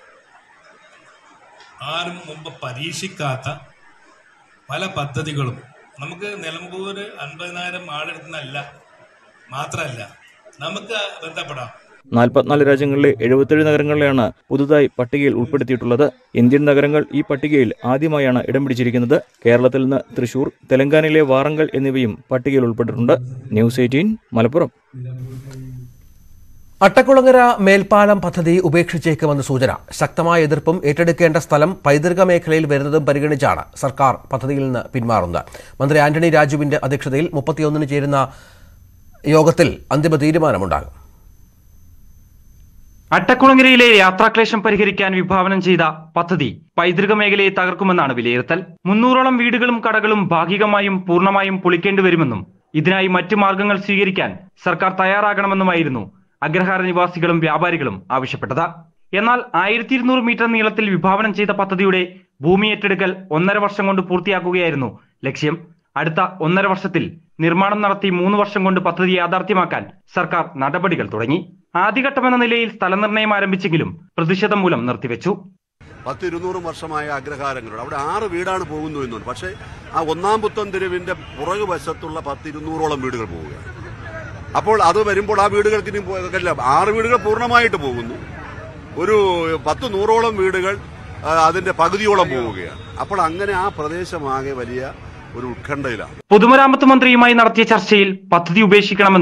Speaker 16: ആരും മുമ്പ് പരീക്ഷിക്കാത്ത പല പദ്ധതികളും നമുക്ക് നിലമ്പൂർ അൻപതിനായിരം ആളെടുത്തുന്നല്ല മാത്രമല്ല നമുക്ക് ബന്ധപ്പെടാം
Speaker 7: നാൽപ്പത്തിനാല് രാജ്യങ്ങളിലെ എഴുപത്തേഴ് നഗരങ്ങളിലാണ് പുതുതായി പട്ടികയിൽ ഉൾപ്പെടുത്തിയിട്ടുള്ളത് ഇന്ത്യൻ നഗരങ്ങൾ ഈ പട്ടികയിൽ ആദ്യമായാണ് ഇടം പിടിച്ചിരിക്കുന്നത് കേരളത്തിൽ നിന്ന് തൃശൂർ തെലങ്കാനയിലെ വാറങ്കൽ എന്നിവയും പട്ടികയിൽ ഉൾപ്പെട്ടിട്ടുണ്ട് ന്യൂസ് എയ്റ്റീൻ മലപ്പുറം
Speaker 1: അട്ടക്കുളങ്ങര മേൽപ്പാലം പദ്ധതി ഉപേക്ഷിച്ചേക്കുമെന്ന് സൂചന ശക്തമായ എതിർപ്പും ഏറ്റെടുക്കേണ്ട സ്ഥലം പൈതൃക മേഖലയിൽ വരുന്നതും പരിഗണിച്ചാണ് സർക്കാർ പദ്ധതിയിൽ നിന്ന് പിന്മാറുന്നത് മന്ത്രി ആന്റണി രാജുവിന്റെ അധ്യക്ഷതയിൽ മുപ്പത്തിയൊന്നിന് ചേരുന്ന യോഗത്തിൽ അന്തിമ തീരുമാനമുണ്ടാകും
Speaker 4: അട്ടക്കുളങ്ങരയിലെ യാത്രാക്ലേശം പരിഹരിക്കാൻ വിഭാവനം ചെയ്ത പദ്ധതി പൈതൃക മേഖലയെ തകർക്കുമെന്നാണ് വിലയിരുത്തൽ മുന്നൂറോളം വീടുകളും കടകളും ഭാഗികമായും പൂർണ്ണമായും പൊളിക്കേണ്ടി വരുമെന്നും ഇതിനായി മറ്റു മാർഗങ്ങൾ സ്വീകരിക്കാൻ സർക്കാർ തയ്യാറാകണമെന്നുമായിരുന്നു അഗ്രഹാര നിവാസികളും വ്യാപാരികളും ആവശ്യപ്പെട്ടത് എന്നാൽ ആയിരത്തി ഇരുന്നൂറ് മീറ്റർ നീളത്തിൽ വിഭാവനം ചെയ്ത പദ്ധതിയുടെ ഭൂമി ഏറ്റെടുക്കൽ ഒന്നര വർഷം കൊണ്ട് പൂർത്തിയാക്കുകയായിരുന്നു ലക്ഷ്യം അടുത്ത ഒന്നര വർഷത്തിൽ നിർമ്മാണം നടത്തി മൂന്ന് വർഷം കൊണ്ട് പദ്ധതി യാഥാർത്ഥ്യമാക്കാൻ സർക്കാർ നടപടികൾ തുടങ്ങി ആദ്യഘട്ടമെന്ന നിലയിൽ സ്ഥലനിർണ്ണയം ആരംഭിച്ചെങ്കിലും പ്രതിഷേധം മൂലം നിർത്തിവെച്ചു
Speaker 17: പത്തിരുന്നൂറ് വർഷമായ അഗ്രഹാരങ്ങളുണ്ട് അവിടെ ആറ് വീടാണ് പോകുന്നു എന്നുണ്ട് പക്ഷേ ആ ഒന്നാം പുത്തൻ തെരുവിന്റെ പുറകു വശത്തുള്ള പത്തിരുന്നൂറോളം വീടുകൾ പോവുകയാണ് അപ്പോൾ അത് വരുമ്പോൾ ആ വീടുകൾക്ക് ഇനി പോകല്ല ആറ് വീടുകൾ പൂർണ്ണമായിട്ട് പോകുന്നു ഒരു പത്ത് നൂറോളം വീടുകൾ ആ, അതിന്റെ പകുതിയോളം പോവുകയാണ് അപ്പോൾ അങ്ങനെ ആ പ്രദേശമാകെ വലിയ ഒരു ഉത്കണ്ഠയിലാണ്
Speaker 4: പൊതുമരാമത്ത് മന്ത്രിയുമായി നടത്തിയ ചർച്ചയിൽ പദ്ധതി ഉപേക്ഷിക്കണമെന്നും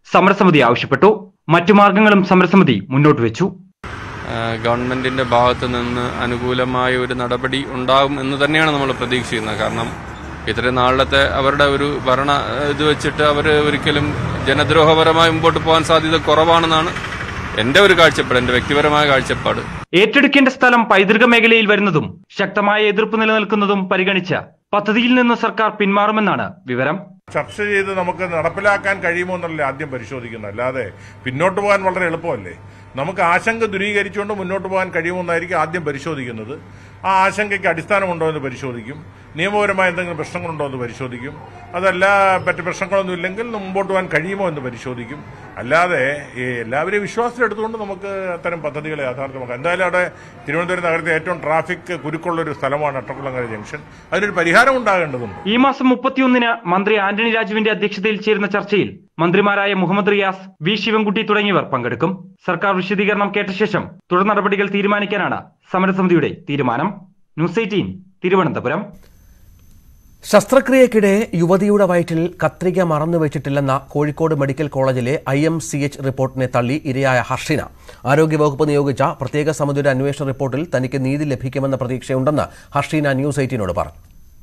Speaker 4: സമരസമിതി ആവശ്യപ്പെട്ടു മറ്റു മാർഗങ്ങളും സമരസമിതി മുന്നോട്ട് വെച്ചു
Speaker 18: ഗവൺമെന്റിന്റെ ഭാഗത്ത് നിന്ന് അനുകൂലമായ ഒരു നടപടി ഉണ്ടാകും എന്ന് തന്നെയാണ് നമ്മൾ പ്രതീക്ഷിക്കുന്നത് കാരണം ഇത്രയും നാളത്തെ അവരുടെ ഒരു ഭരണ ഇത് വെച്ചിട്ട് അവർ ഒരിക്കലും ജനദ്രോഹപരമായി മുമ്പോട്ട് പോകാൻ സാധ്യത കുറവാണെന്നാണ് എന്റെ ഒരു കാഴ്ചപ്പാട് എന്റെ വ്യക്തിപരമായ കാഴ്ചപ്പാട്
Speaker 4: ഏറ്റെടുക്കേണ്ട സ്ഥലം പൈതൃക മേഖലയിൽ വരുന്നതും ശക്തമായ എതിർപ്പ് നിലനിൽക്കുന്നതും പരിഗണിച്ച് പദ്ധതിയിൽ നിന്ന് സർക്കാർ പിന്മാറുമെന്നാണ് വിവരം
Speaker 15: ചർച്ച ചെയ്ത് നമുക്ക് നടപ്പിലാക്കാൻ കഴിയുമോ എന്നല്ലേ ആദ്യം പരിശോധിക്കുന്നത് അല്ലാതെ പിന്നോട്ട് പോകാൻ വളരെ എളുപ്പമല്ലേ നമുക്ക് ആശങ്ക ദൂരീകരിച്ചുകൊണ്ട് മുന്നോട്ട് പോകാൻ കഴിയുമെന്നായിരിക്കും ആദ്യം പരിശോധിക്കുന്നത് ആ ആശങ്കയ്ക്ക് അടിസ്ഥാനമുണ്ടോ എന്ന് പരിശോധിക്കും നിയമപരമായ എന്തെങ്കിലും പ്രശ്നങ്ങളുണ്ടോ എന്ന് പരിശോധിക്കും അതല്ല മറ്റ് പ്രശ്നങ്ങളൊന്നും ഇല്ലെങ്കിൽ മുമ്പോട്ട് പോകാൻ കഴിയുമോ എന്ന് പരിശോധിക്കും അല്ലാതെ ഈ എല്ലാവരെയും വിശ്വാസത്തിലെടുത്തുകൊണ്ട് നമുക്ക് അത്തരം പദ്ധതികളെ യാഥാർത്ഥ്യമാക്കാം എന്തായാലും അവിടെ തിരുവനന്തപുരം നഗരത്തിലെ ഏറ്റവും ട്രാഫിക് കുരുക്കുള്ള ഒരു സ്ഥലമാണ് അട്ടക്കുളങ്ങര ജംഗ്ഷൻ അതിനൊരു പരിഹാരം ഉണ്ടാകേണ്ടതുണ്ട്
Speaker 4: ഈ മാസം മുപ്പത്തിയൊന്നിന് മന്ത്രി ആന്റണി രാജുവിന്റെ അധ്യക്ഷതയിൽ ചേരുന്ന ചർച്ചയിൽ മന്ത്രിമാരായ മുഹമ്മദ് റിയാസ് വി ശിവൻകുട്ടി തുടങ്ങിയവർ പങ്കെടുക്കും സർക്കാർ വിശദീകരണം കേട്ട ശേഷം തുടർ നടപടികൾ തീരുമാനിക്കാനാണ് സമരസമിതിയുടെ തീരുമാനം ന്യൂസ് എയ്റ്റീൻ തിരുവനന്തപുരം
Speaker 1: ശസ്ത്രക്രിയക്കിടെ യുവതിയുടെ വയറ്റിൽ കത്രിക മറന്നുവെച്ചിട്ടില്ലെന്ന കോഴിക്കോട് മെഡിക്കൽ കോളേജിലെ ഐ എം സി എച്ച് റിപ്പോർട്ടിനെ തള്ളി ഇരയായ ഹർഷിന ആരോഗ്യവകുപ്പ് നിയോഗിച്ച പ്രത്യേക സമിതിയുടെ അന്വേഷണ റിപ്പോർട്ടിൽ തനിക്ക് നീതി ലഭിക്കുമെന്ന പ്രതീക്ഷയുണ്ടെന്ന് ഹർഷീന ന്യൂസ് എയ്റ്റീനോട് പറഞ്ഞു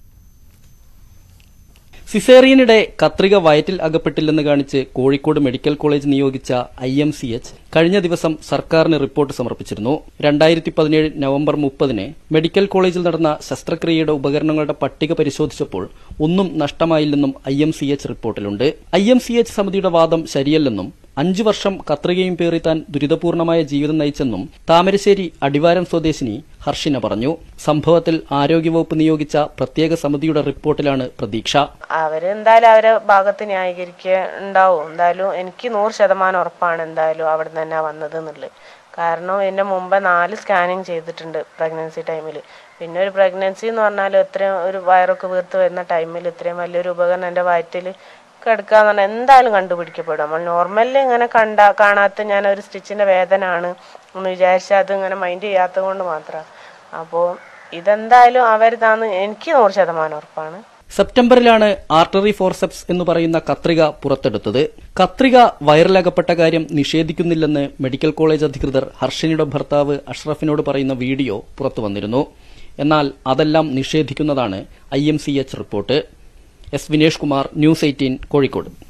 Speaker 19: സിസേറിയനിടെ കത്രിക വയറ്റിൽ അകപ്പെട്ടില്ലെന്ന് കാണിച്ച് കോഴിക്കോട് മെഡിക്കൽ കോളേജ് നിയോഗിച്ച ഐ എം സി എച്ച് കഴിഞ്ഞ ദിവസം സർക്കാരിന് റിപ്പോർട്ട് സമർപ്പിച്ചിരുന്നു രണ്ടായിരത്തി പതിനേഴ് നവംബർ മുപ്പതിന് മെഡിക്കൽ കോളേജിൽ നടന്ന ശസ്ത്രക്രിയയുടെ ഉപകരണങ്ങളുടെ പട്ടിക പരിശോധിച്ചപ്പോൾ ഒന്നും നഷ്ടമായില്ലെന്നും ഐ എം സി എച്ച് റിപ്പോർട്ടിലുണ്ട് ഐ എം സി എച്ച് സമിതിയുടെ വാദം ശരിയല്ലെന്നും അഞ്ചു വർഷം കത്രികയും പേറി താൻ ദുരിതപൂർണമായ ജീവിതം നയിച്ചെന്നും താമരശ്ശേരി അടിവാരം സ്വദേശിനി ഹർഷിന പറഞ്ഞു സംഭവത്തിൽ ആരോഗ്യവകുപ്പ് നിയോഗിച്ച പ്രത്യേക സമിതിയുടെ റിപ്പോർട്ടിലാണ് പ്രതീക്ഷ
Speaker 20: അവര് എന്തായാലും അവരെ ഭാഗത്ത് ന്യായീകരിക്കുക ഉണ്ടാവും എന്തായാലും എനിക്ക് നൂറ് ശതമാനം ഉറപ്പാണ് എന്തായാലും അവിടെ നിന്ന് തന്നെ വന്നത് എന്നുള്ളത് കാരണം എൻ്റെ മുമ്പ് നാല് സ്കാനിങ് ചെയ്തിട്ടുണ്ട് പ്രഗ്നൻസി ടൈമിൽ പിന്നെ ഒരു പ്രഗ്നൻസി എന്ന് പറഞ്ഞാൽ ഇത്രയും ഒരു വയറൊക്കെ വീർത്ത് വരുന്ന ടൈമിൽ ഇത്രയും വലിയൊരു ഉപകരണം എൻ്റെ വയറ്റിൽ കിടക്കാന്ന് പറഞ്ഞാൽ എന്തായാലും കണ്ടുപിടിക്കപ്പെടും നമ്മൾ നോർമലി ഇങ്ങനെ കണ്ട കാണാത്ത ഞാൻ ഒരു സ്റ്റിച്ചിന്റെ വേദന ആണ് എന്ന് വിചാരിച്ചാൽ അത് ഇങ്ങനെ മൈൻഡ് ചെയ്യാത്തത് കൊണ്ട് മാത്രമാണ് അപ്പോൾ ഇതെന്തായാലും അവരിതാന്ന് എനിക്ക് നൂറ് ശതമാനം ഉറപ്പാണ്
Speaker 19: സെപ്റ്റംബറിലാണ് ആർട്ടറി ഫോർസെപ്സ് എന്ന് പറയുന്ന കത്രിക പുറത്തെടുത്തത് കത്രിക വൈറലകപ്പെട്ട കാര്യം നിഷേധിക്കുന്നില്ലെന്ന് മെഡിക്കൽ കോളേജ് അധികൃതർ ഹർഷനിയുടെ ഭർത്താവ് അഷ്റഫിനോട് പറയുന്ന വീഡിയോ പുറത്തു വന്നിരുന്നു എന്നാൽ അതെല്ലാം നിഷേധിക്കുന്നതാണ് I report S Vinesh Kumar news eighteen Kozhikode